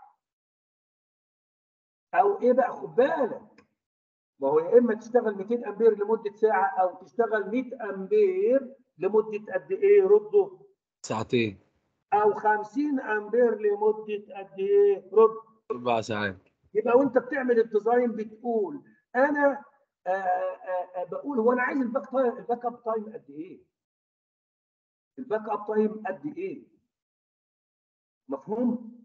Speaker 1: او ايه بقى خد بالك ما هو يا اما تشتغل 200 امبير لمده ساعه او تشتغل 100 امبير لمده قد ايه ردوا
Speaker 5: ساعتين
Speaker 1: او 50 امبير لمده قد ايه رد
Speaker 5: اربع ساعات
Speaker 1: يبقى وانت بتعمل الديزاين بتقول انا آآ آآ بقول هو انا عايز الباك تايم الباك اب تايم قد ايه؟ الباك اب تايم قد ايه؟ مفهوم؟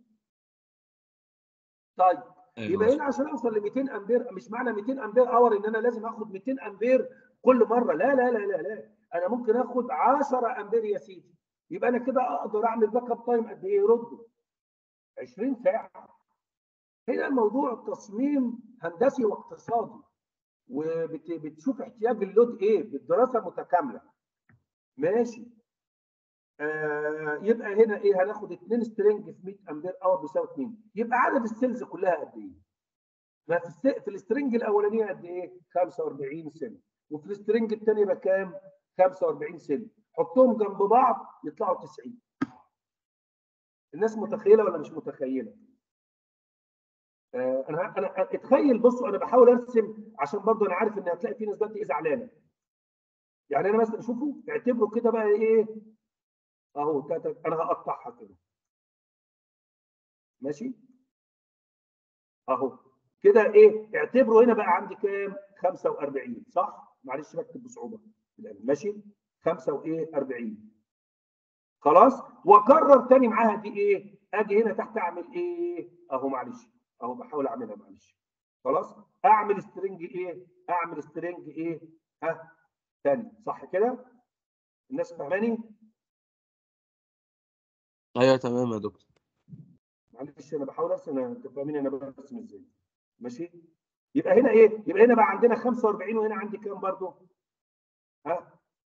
Speaker 1: طيب يبقى
Speaker 5: ايوه
Speaker 1: هنا عشان اوصل ل 200 امبير مش معنى 200 امبير اور ان انا لازم اخد 200 امبير كل مره لا لا لا لا لا انا ممكن اخد 10 امبير يا سيدي يبقى انا كده اقدر اعمل باك اب تايم قد ايه رده 20 ساعه هنا الموضوع تصميم هندسي واقتصادي وبتشوف احتياج اللود ايه بالدراسه متكامله ماشي آه يبقى هنا ايه هناخد 2 سترينج في 100 امبير اور بيساوي 2 يبقى عدد السيلز كلها قد ايه؟ ما في الس... في السترينج الاولانيه قد ايه؟ 45 سيل وفي السترينج الثاني يبقى كام؟ 45 سيل حطهم جنب بعض يطلعوا 90 الناس متخيله ولا مش متخيله؟ آه انا انا اتخيل بصوا انا بحاول ارسم عشان برضه انا عارف ان هتلاقي في ناس دلوقتي ايه زعلانه يعني انا مثلا شوفوا اعتبروا كده بقى ايه اهو تاتا انا هقطعها كده ماشي اهو كده ايه اعتبروا هنا بقى عندي كام 45 صح معلش بكتب بصعوبه الآن. ماشي 5 وايه 40 خلاص واكرر تاني معاها دي ايه اجي هنا تحت اعمل ايه اهو معلش اهو بحاول اعملها معلش خلاص اعمل سترينج ايه اعمل سترينج ايه ها تاني صح كده الناس فاهماني
Speaker 5: ايوه تمام يا دكتور
Speaker 1: معلش انا بحاول ارسم انت فاهمين انا برسم ازاي ماشي يبقى هنا ايه يبقى هنا بقى عندنا 45 وهنا عندي كام برضو ها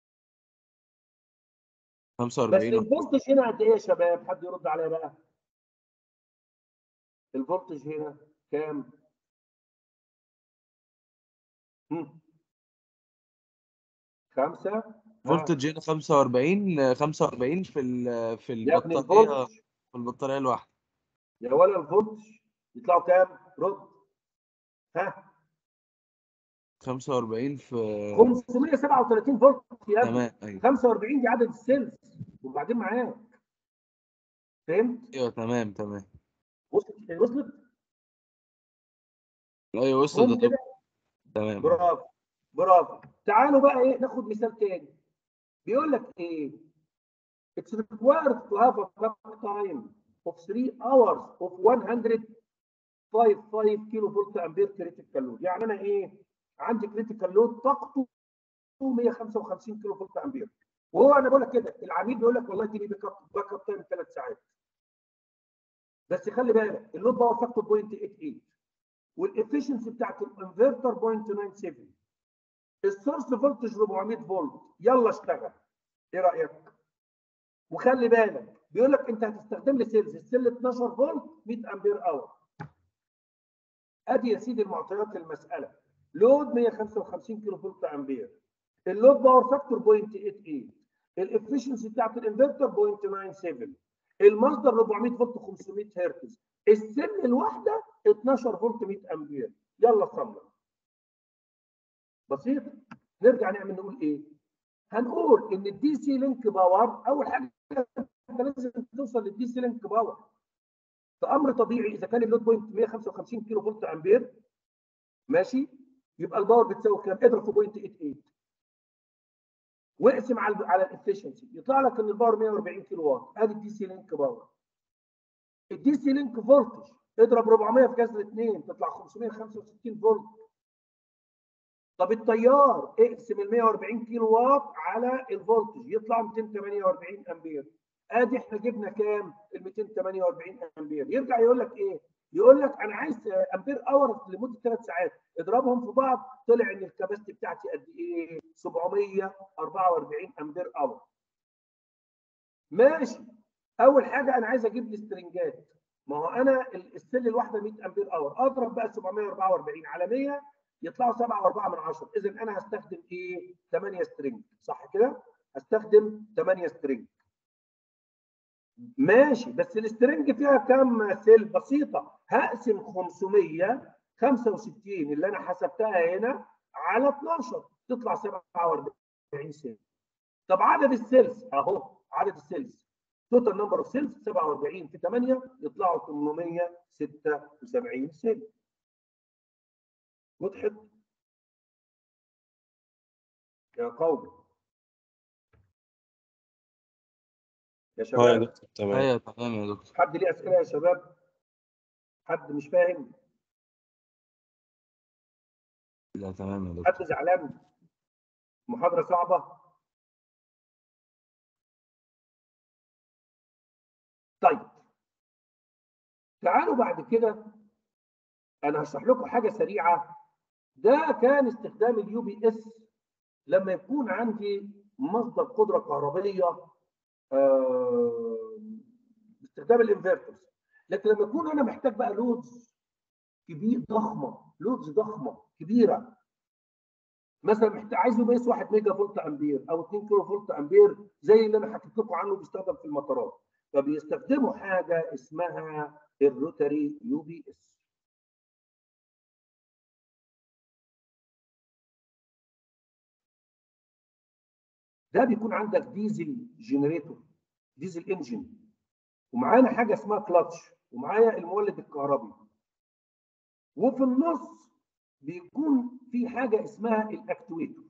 Speaker 1: بس
Speaker 5: 45
Speaker 1: الفولتج هنا قد ايه يا شباب حد يرد عليا بقى الفولتج هنا كام هم. خمسة ها.
Speaker 5: فولتج هنا 45 45 في ال- في
Speaker 1: يا ابني
Speaker 5: البطاريه
Speaker 1: الفولتج
Speaker 5: في البطاريه الواحده
Speaker 1: يا ولا الفولتج يطلعوا كام رد ها
Speaker 5: 45 في
Speaker 1: 537 فولت يا ابني
Speaker 5: تمام ايوه
Speaker 1: 45 دي عدد السيلز وبعدين معاك فهمت؟
Speaker 5: ايوه تمام تمام
Speaker 1: وصلت وصلت؟
Speaker 5: ايوه وصل يا
Speaker 1: هم
Speaker 5: دكتور
Speaker 1: كده
Speaker 5: تمام
Speaker 1: برافو برافو تعالوا بقى ايه ناخد مثال تاني بيقول لك ايه it's required to have a back time of 3 hours of 105 كيلو فولت امبير كريتيكال لود يعني انا ايه عندي كريتيكال لود طاقته 155 كيلو فولت امبير وهو انا بقول لك كده العميل بيقول لك والله اديني باك اب باك اب تايم ثلاث ساعات بس خلي بالك اللود باور فاكتور 0.88 والافشنسي بتاعت الانفرتر 0.97 السورس فولتج 400 فولت يلا اشتغل ايه رايك وخلي بالك بيقول لك انت هتستخدم لي سيلز السيل 12 فولت 100 امبير اور ادي يا سيدي المعطيات المساله لود 155 كيلو فولت امبير اللود باور فاكتور 0.88 الافشنسي بتاعت الانفرتر 0.97 المصدر 400 فولت 500 هرتز السن الواحده 12 فولت 100 امبير يلا صمم بسيط نرجع نعمل نقول ايه هنقول ان الدي سي لينك باور اول حاجه انت لازم توصل للدي سي لينك باور فامر طبيعي اذا كان اللود بوينت 155 كيلو فولت امبير ماشي يبقى الباور بتساوي كام اضرب في بوينت 88 واقسم على على الافشنسي يطلع لك ان الباور 140 كيلو واط ادي الدي سي لينك باور الدي سي لينك فولتج اضرب 400 في جذر 2 تطلع 565 فولت طب التيار اقسم ال 140 كيلو واط على الفولتج يطلع 248 امبير ادي احنا جبنا كام ال 248 امبير يرجع يقول لك ايه يقول لك انا عايز امبير اور لمده ثلاث ساعات اضربهم في بعض طلع ان الكباستي بتاعتي قد ايه 744 امبير اور ماشي اول حاجه انا عايز اجيب السترنجات ما هو انا السل الواحده 100 امبير اور اضرب بقى 744 على 100 يطلعوا 7 و4 من 10 اذا انا هستخدم ايه 8 سترنج صح كده هستخدم 8 سترنج ماشي بس السترنج فيها كام سيل بسيطه هقسم 565 اللي انا حسبتها هنا على 12 تطلع 47 سيل طب عدد السيلز اهو عدد السيلز توتال نمبر اوف سيلز 47 في 8 يطلعوا 876 سيل وضحت يا قوم يا
Speaker 2: اه يا
Speaker 1: شباب
Speaker 2: دكتور تمام
Speaker 5: ايوه تمام يا دكتور
Speaker 1: حد ليه اسئله يا شباب حد مش فاهم
Speaker 5: لا تمام يا دكتور
Speaker 1: حد زعلان محاضره صعبه طيب تعالوا بعد كده انا هشرح لكم حاجه سريعه ده كان استخدام اليو بي اس لما يكون عندي مصدر قدره كهربيه آه، باستخدام الانفرترز لكن لما يكون انا محتاج بقى لودز كبير ضخمه لودز ضخمه كبيره مثلا محتاج عايز يقيس 1 ميجا فولت امبير او 2 كيلو فولت امبير زي اللي انا حكيت لكم عنه بيستخدم في المطارات فبيستخدموا حاجه اسمها الروتري يو بي اس ده بيكون عندك ديزل جنريتور ديزل انجن ومعانا حاجه اسمها كلاتش ومعايا المولد الكهربي وفي النص بيكون في حاجه اسمها الاكتويتور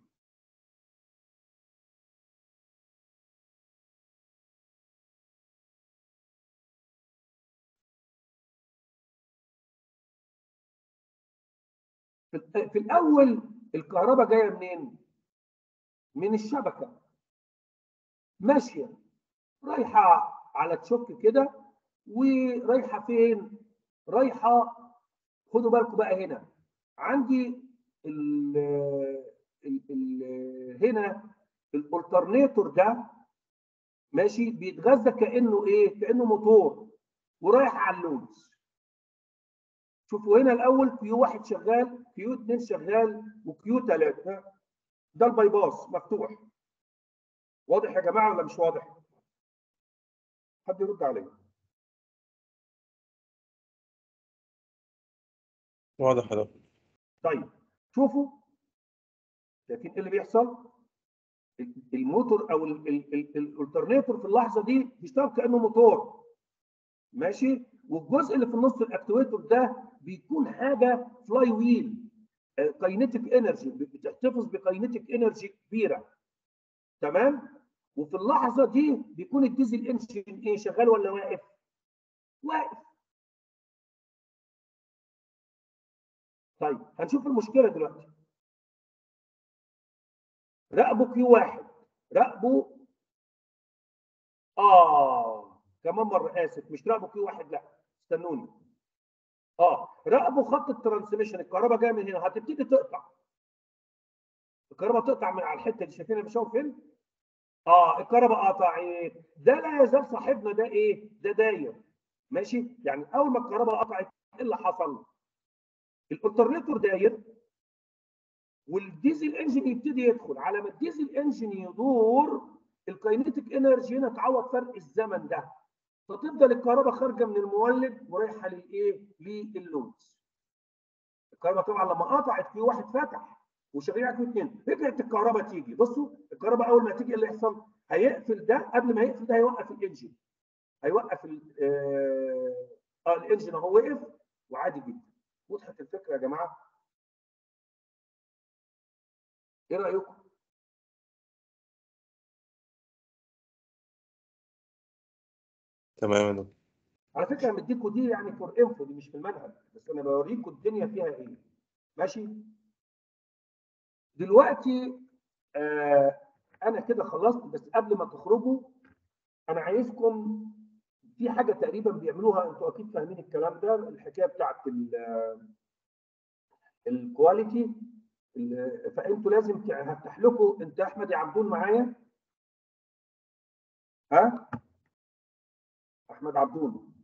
Speaker 1: في في الاول الكهرباء جايه منين؟ من الشبكه ماشيه رايحه على تشوك كده ورايحه فين؟ رايحه خدوا بالكم بقى هنا عندي ال ال ال هنا الالترنيتور ده ماشي بيتغذى كانه ايه؟ كانه موتور ورايح على اللودز شوفوا هنا الاول كيو واحد شغال كيو اثنين شغال وكيو ثلاثه ده الباي باس مفتوح واضح يا جماعه ولا مش واضح؟ حد يرد عليا
Speaker 2: واضح يا دكتور
Speaker 1: طيب شوفوا شايفين ايه اللي بيحصل؟ الموتور او الالترنيتور في اللحظه دي بيشتغل كانه موتور ماشي والجزء اللي في النص الاكتويتور ده بيكون حاجه فلاي ويل كاينيتيك انرجي بتحتفظ بكاينيتيك انرجي كبيره تمام وفي اللحظه دي بيكون الديزل انجن ايه شغال ولا واقف واقف طيب هنشوف المشكله دلوقتي راقبوا كيو واحد راقبوا اه كمان مره اسف مش راقبوا كيو واحد لا استنوني اه راقبوا خط الترانسميشن الكهرباء جايه من هنا هتبتدي تقطع الكهرباء تقطع من على الحته دي شايفين انا بشاور فين؟ اه الكهرباء قطعت ده لا يزال صاحبنا ده ايه؟ ده داير ماشي؟ يعني اول ما الكهرباء قطعت ايه اللي حصل؟ الالترنيتور داير والديزل انجن يبتدي يدخل على ما الديزل انجن يدور الكاينيتيك انرجي هنا تعوض فرق الزمن ده فتفضل الكهرباء خارجه من المولد ورايحه للايه؟ لللودز. الكهرباء طبعا لما قطعت في واحد فتح وشغال في اثنين رجعت الكهرباء تيجي بصوا الكهرباء اول ما تيجي ايه اللي يحصل؟ هيقفل ده قبل ما يقفل ده هيوقف الانجن. هيوقف ال اه, آه الانجن اهو وقف وعادي جدا. وضحت الفكره يا جماعه؟ ايه رايكم؟
Speaker 2: تمام يا دكتور
Speaker 1: على فكره انا مديكوا دي يعني فور انفو دي مش في المنهج بس انا بوريكم الدنيا فيها ايه ماشي دلوقتي آه انا كده خلصت بس قبل ما تخرجوا انا عايزكم في حاجه تقريبا بيعملوها انتوا اكيد فاهمين الكلام ده الحكايه بتاعت الكواليتي فانتوا لازم هفتح لكم انت احمد يا عبدون معايا ها احمد عبدون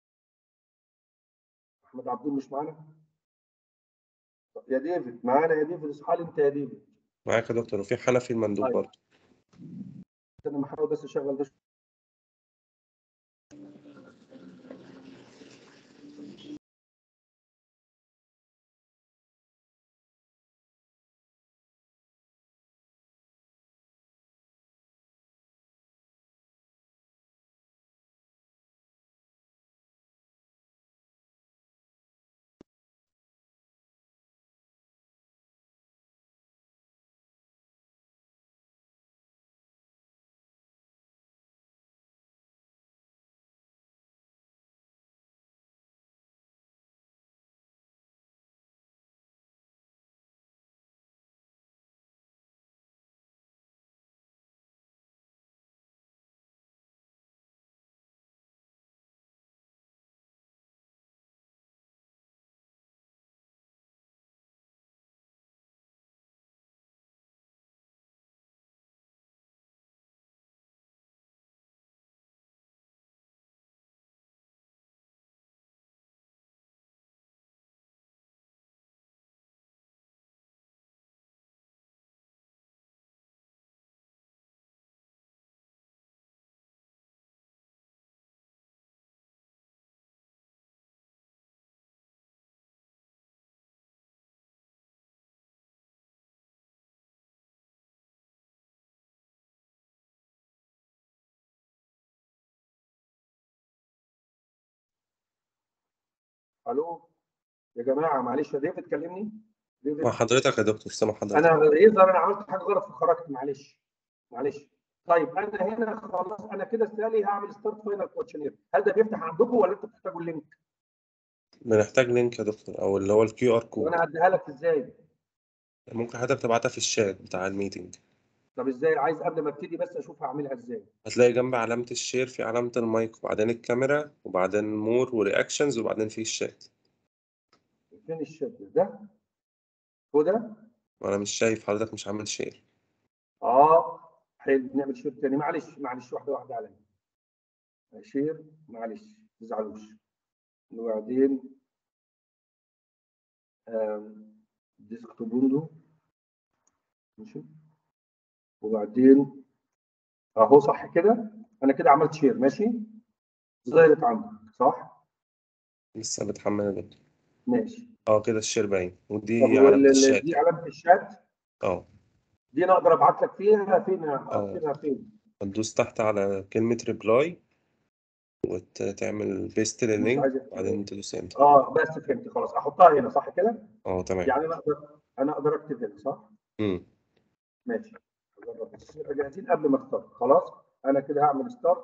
Speaker 1: احمد عبدون مش معانا طب يا ديفيد معانا يا ديفيد اصحى لي انت يا ديفيد
Speaker 2: معاك يا دكتور وفي حنفي المندوب
Speaker 1: طيب.
Speaker 2: برضه
Speaker 1: انا بحاول بس اشغل ده الو يا جماعه معلش يا ديفيد كلمني ديفيد
Speaker 2: مع حضرتك يا دكتور سامع حضرتك
Speaker 1: انا يظهر انا عملت حاجه غلط فخرجت معلش معلش طيب انا هنا خلاص انا كده سالي هعمل ستارت فاينل كوتشنير هل ده بيفتح عندكم ولا انتوا بتحتاجوا اللينك؟
Speaker 2: بنحتاج لينك يا دكتور او اللي هو الكيو ار كود
Speaker 1: وانا هديها لك ازاي؟
Speaker 2: ممكن حضرتك تبعتها في الشات بتاع الميتنج
Speaker 1: طب ازاي عايز قبل ما ابتدي بس اشوف هعملها ازاي؟
Speaker 2: هتلاقي جنب علامة الشير في علامة المايك وبعدين الكاميرا وبعدين مور ورياكشنز وبعدين في الشات
Speaker 1: فين الشات ده؟ هو ده؟
Speaker 2: وانا مش شايف حضرتك مش عامل شير
Speaker 1: اه حلو نعمل شير تاني معلش معلش واحده واحده عليا شير معلش ما تزعلوش وبعدين ديسكتوب ويندو ماشي وبعدين اهو صح كده انا كده عملت شير ماشي ظهرت عندك صح
Speaker 2: لسه بتحمل يا دكتور
Speaker 1: ماشي
Speaker 2: اه كده الشير باين ودي
Speaker 1: طب
Speaker 2: علامة
Speaker 1: وال-
Speaker 2: الشات
Speaker 1: دي علامه الشات
Speaker 2: اه
Speaker 1: دي انا اقدر ابعت لك فيها فين
Speaker 2: آه.
Speaker 1: فينها فين
Speaker 2: هتدوس تحت على كلمة ريبلاي وتعمل بيست
Speaker 1: مش
Speaker 2: لللينك
Speaker 1: عايز
Speaker 2: بعدين تدوس انتر
Speaker 1: اه بس فهمت خلاص احطها هنا صح كده
Speaker 2: اه تمام
Speaker 1: يعني انا اقدر انا اقدر اكتب هنا صح
Speaker 2: امم
Speaker 1: ماشي أجرب بس نبقى جاهزين قبل ما اختار خلاص انا كده هعمل ستارت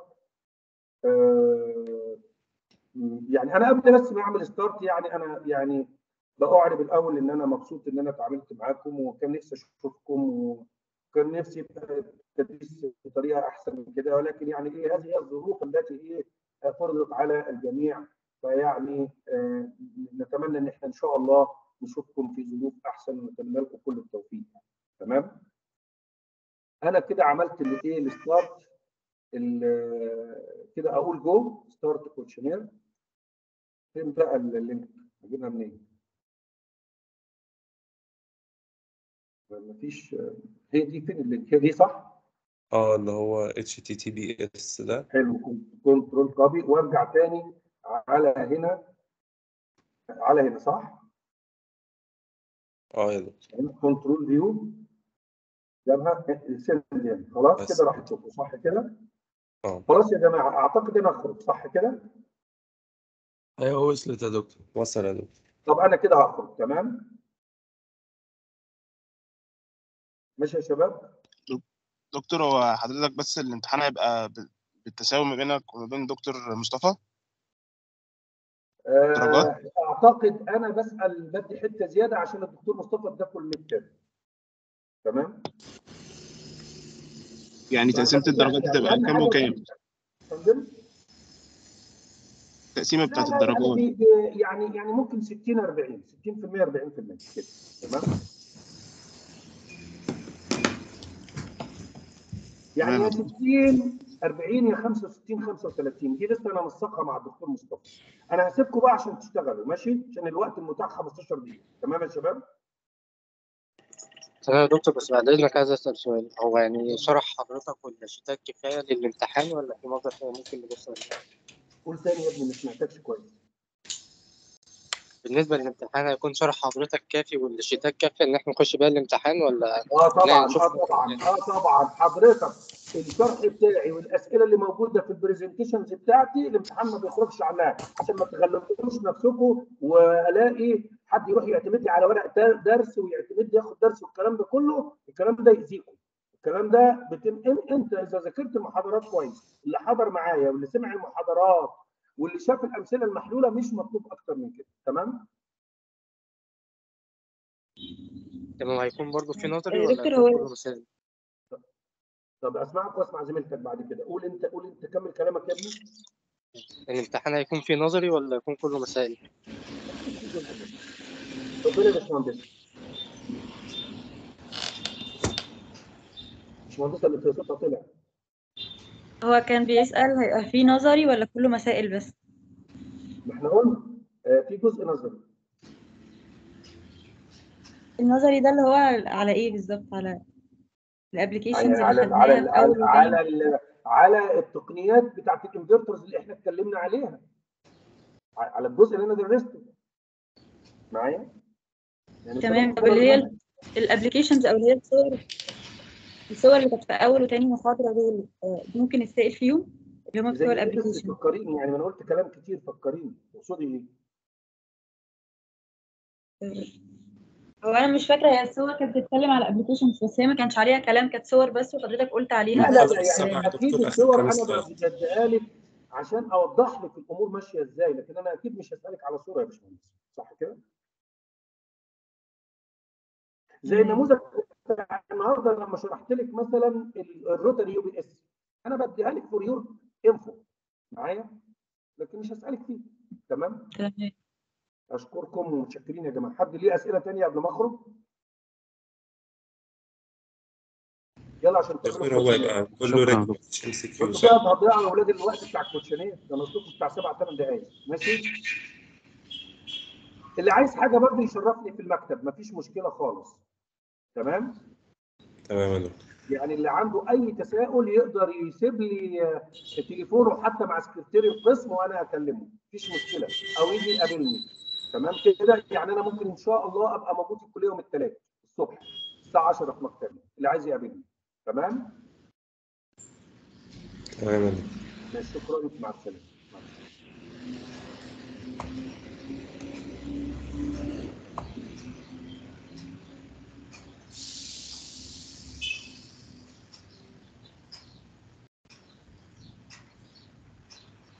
Speaker 1: آه يعني انا قبل بس ما اعمل ستارت يعني انا يعني باعرب الاول ان انا مبسوط ان انا اتعاملت معاكم وكان نفسي اشوفكم وكان نفسي يبقى التدريس بطريقه احسن من كده ولكن يعني ايه هذه هي الظروف التي ايه فرضت على الجميع فيعني آه نتمنى ان احنا ان شاء الله نشوفكم في ظروف احسن ونتمنى لكم كل التوفيق تمام انا كده عملت الايه الستارت ال- كده اقول جو ستارت كوتشنير فين بقى اللينك اجيبها منين مفيش هي دي فين اللينك هي دي صح
Speaker 2: اه اللي هو HTTPS ده
Speaker 1: حلو كنترول كوبي وارجع تاني على هنا على هنا صح
Speaker 2: اه يا دكتور
Speaker 1: كنترول فيو جابها سند يعني. خلاص
Speaker 2: بس.
Speaker 1: كده راح تشوفوا صح كده
Speaker 2: اه
Speaker 1: خلاص يا جماعه اعتقد انا اخرج صح كده
Speaker 5: ايوه وصلت يا دكتور
Speaker 2: وصل يا دكتور
Speaker 1: طب انا كده هخرج تمام ماشي يا شباب
Speaker 4: دكتور هو حضرتك بس الامتحان هيبقى ب- بالتساوي ما بينك وما بين دكتور مصطفى
Speaker 1: آه،
Speaker 4: درجات؟
Speaker 1: اعتقد انا بسال بدي حته زياده عشان الدكتور مصطفى اداكم الميد تيرم تمام
Speaker 4: يعني تقسيمة الدرجات
Speaker 1: يعني
Speaker 4: هتبقى
Speaker 1: أهم
Speaker 4: كام
Speaker 1: حاجة
Speaker 4: وكام
Speaker 1: فندم؟
Speaker 4: التقسيمة
Speaker 1: لا
Speaker 4: بتاعت
Speaker 1: لا يعني
Speaker 4: الدرجات
Speaker 1: بي- بي- يعني يعني ممكن 60 40 60% 40% كده تمام يعني يا
Speaker 4: تمام.
Speaker 1: 60 40 يا 65 35 دي لسه انا منسقها مع الدكتور مصطفى انا هسيبكم بقى عشان تشتغلوا ماشي عشان الوقت المتاح 15 دقيقه تمام يا شباب
Speaker 6: تمام يا دكتور بس بعد إذنك عايز أسأل سؤال هو يعني شرح حضرتك والنشيدات كفاية للامتحان ولا في مصدر تاني ممكن نبص عليه؟
Speaker 1: قول تاني يا ابني ما سمعتكش كويس
Speaker 6: بالنسبة للامتحان هيكون شرح حضرتك كافي والنشيدات كافية إن إحنا نخش بيها الامتحان ولا
Speaker 1: اه طبعا
Speaker 6: لا، نشوف
Speaker 1: اه طبعا اه طبعا حضرتك الشرح بتاعي والاسئله اللي موجوده في البرزنتيشنز بتاعتي الامتحان ما بيخرجش عنها عشان ما تغلبوش نفسكم والاقي حد يروح يعتمد لي على ورق در- درس ويعتمد لي ياخد درس والكلام ده كله الكلام ده يأذيكم الكلام ده بتم إن- انت اذا ذاكرت المحاضرات كويس اللي حضر معايا واللي سمع المحاضرات واللي شاف الامثله المحلوله مش مطلوب اكتر من كده تمام
Speaker 6: تمام هيكون برضه في نظري
Speaker 7: يا
Speaker 6: ولا
Speaker 7: دكتور
Speaker 6: هيكون
Speaker 7: هو-
Speaker 6: كله مسائل؟
Speaker 1: طب اسمعك واسمع زميلتك بعد كده قول انت قول انت كمل كلامك يا ابني
Speaker 6: الامتحان هيكون فيه نظري ولا هيكون كله مسائل؟
Speaker 1: اتفضل يا باشمهندس باشمهندس اللي في صوتها طلع
Speaker 7: هو كان بيسأل هيبقى فيه نظري ولا كله مسائل بس
Speaker 1: ما احنا قلنا آه، في جزء نظري
Speaker 7: النظري ده اللي هو على ايه بالظبط على الابلكيشنز
Speaker 1: يعني
Speaker 7: اللي
Speaker 1: على
Speaker 7: خدناها
Speaker 1: على
Speaker 7: في اول
Speaker 1: على
Speaker 7: وتاني
Speaker 1: على, على التقنيات بتاعت الانفرترز اللي احنا اتكلمنا عليها ع- على الجزء اللي انا درسته معايا يعني
Speaker 7: تمام
Speaker 1: كده
Speaker 7: طب اللي هي
Speaker 1: كده
Speaker 7: الابلكيشنز او اللي هي الصور الصور اللي كانت في اول وتاني محاضرة دول آه، ممكن نتسأل فيهم اللي هم
Speaker 1: زي
Speaker 7: بتوع
Speaker 1: ايه بس
Speaker 7: الابلكيشن
Speaker 1: فكريني يعني ما انا قلت كلام كتير فكريني تقصدي ايه؟
Speaker 7: هو انا مش فاكره هي الصور كانت بتتكلم على ابلكيشنز بس هي ما كانش عليها كلام كانت صور بس وحضرتك قلت عليها
Speaker 1: لا لا
Speaker 2: حضرتك
Speaker 1: لا
Speaker 2: سامع
Speaker 1: يعني
Speaker 2: يا
Speaker 1: اكيد
Speaker 2: دكتور آخر
Speaker 1: الصور
Speaker 2: كام
Speaker 1: انا
Speaker 2: سؤال؟
Speaker 1: بديها لك عشان اوضح لك الامور ماشيه ازاي لكن انا اكيد مش هسالك على صوره يا باشمهندس صح كده؟ زي النموذج بتاع النهارده لما شرحت لك مثلا ال- الروتري يو بي اس انا بديها لك فور يور انفو معايا لكن مش هسالك فيه تمام
Speaker 7: تمام
Speaker 1: اشكركم ومتشكرين يا جماعه حد ليه اسئله ثانيه قبل ما اخرج يلا عشان تعملوا
Speaker 2: دكتور هو
Speaker 1: كوتشنير.
Speaker 2: يبقى كله
Speaker 4: شكراً يا
Speaker 2: ريكومنديشن سي كيو
Speaker 1: انتوا
Speaker 2: صح؟
Speaker 1: كده هتضيعوا على اولاد الوقت بتاع الكوتشنير ده نصكم بتاع سبع ثمان دقائق ماشي اللي عايز حاجه برضه يشرفني في المكتب مفيش مشكله خالص تمام
Speaker 2: تمام يا دكتور
Speaker 1: يعني اللي عنده اي تساؤل يقدر يسيب لي آه، تليفونه حتى مع سكرتير القسم وانا اكلمه مفيش مشكله او يجي يقابلني تمام كده يعني انا ممكن ان شاء الله ابقى موجود في الكليه يوم الثلاث الصبح الساعه 10 في مكتبي اللي عايز يقابلني تمام
Speaker 2: تمام
Speaker 1: شكرا مع السلامه مع السلامة.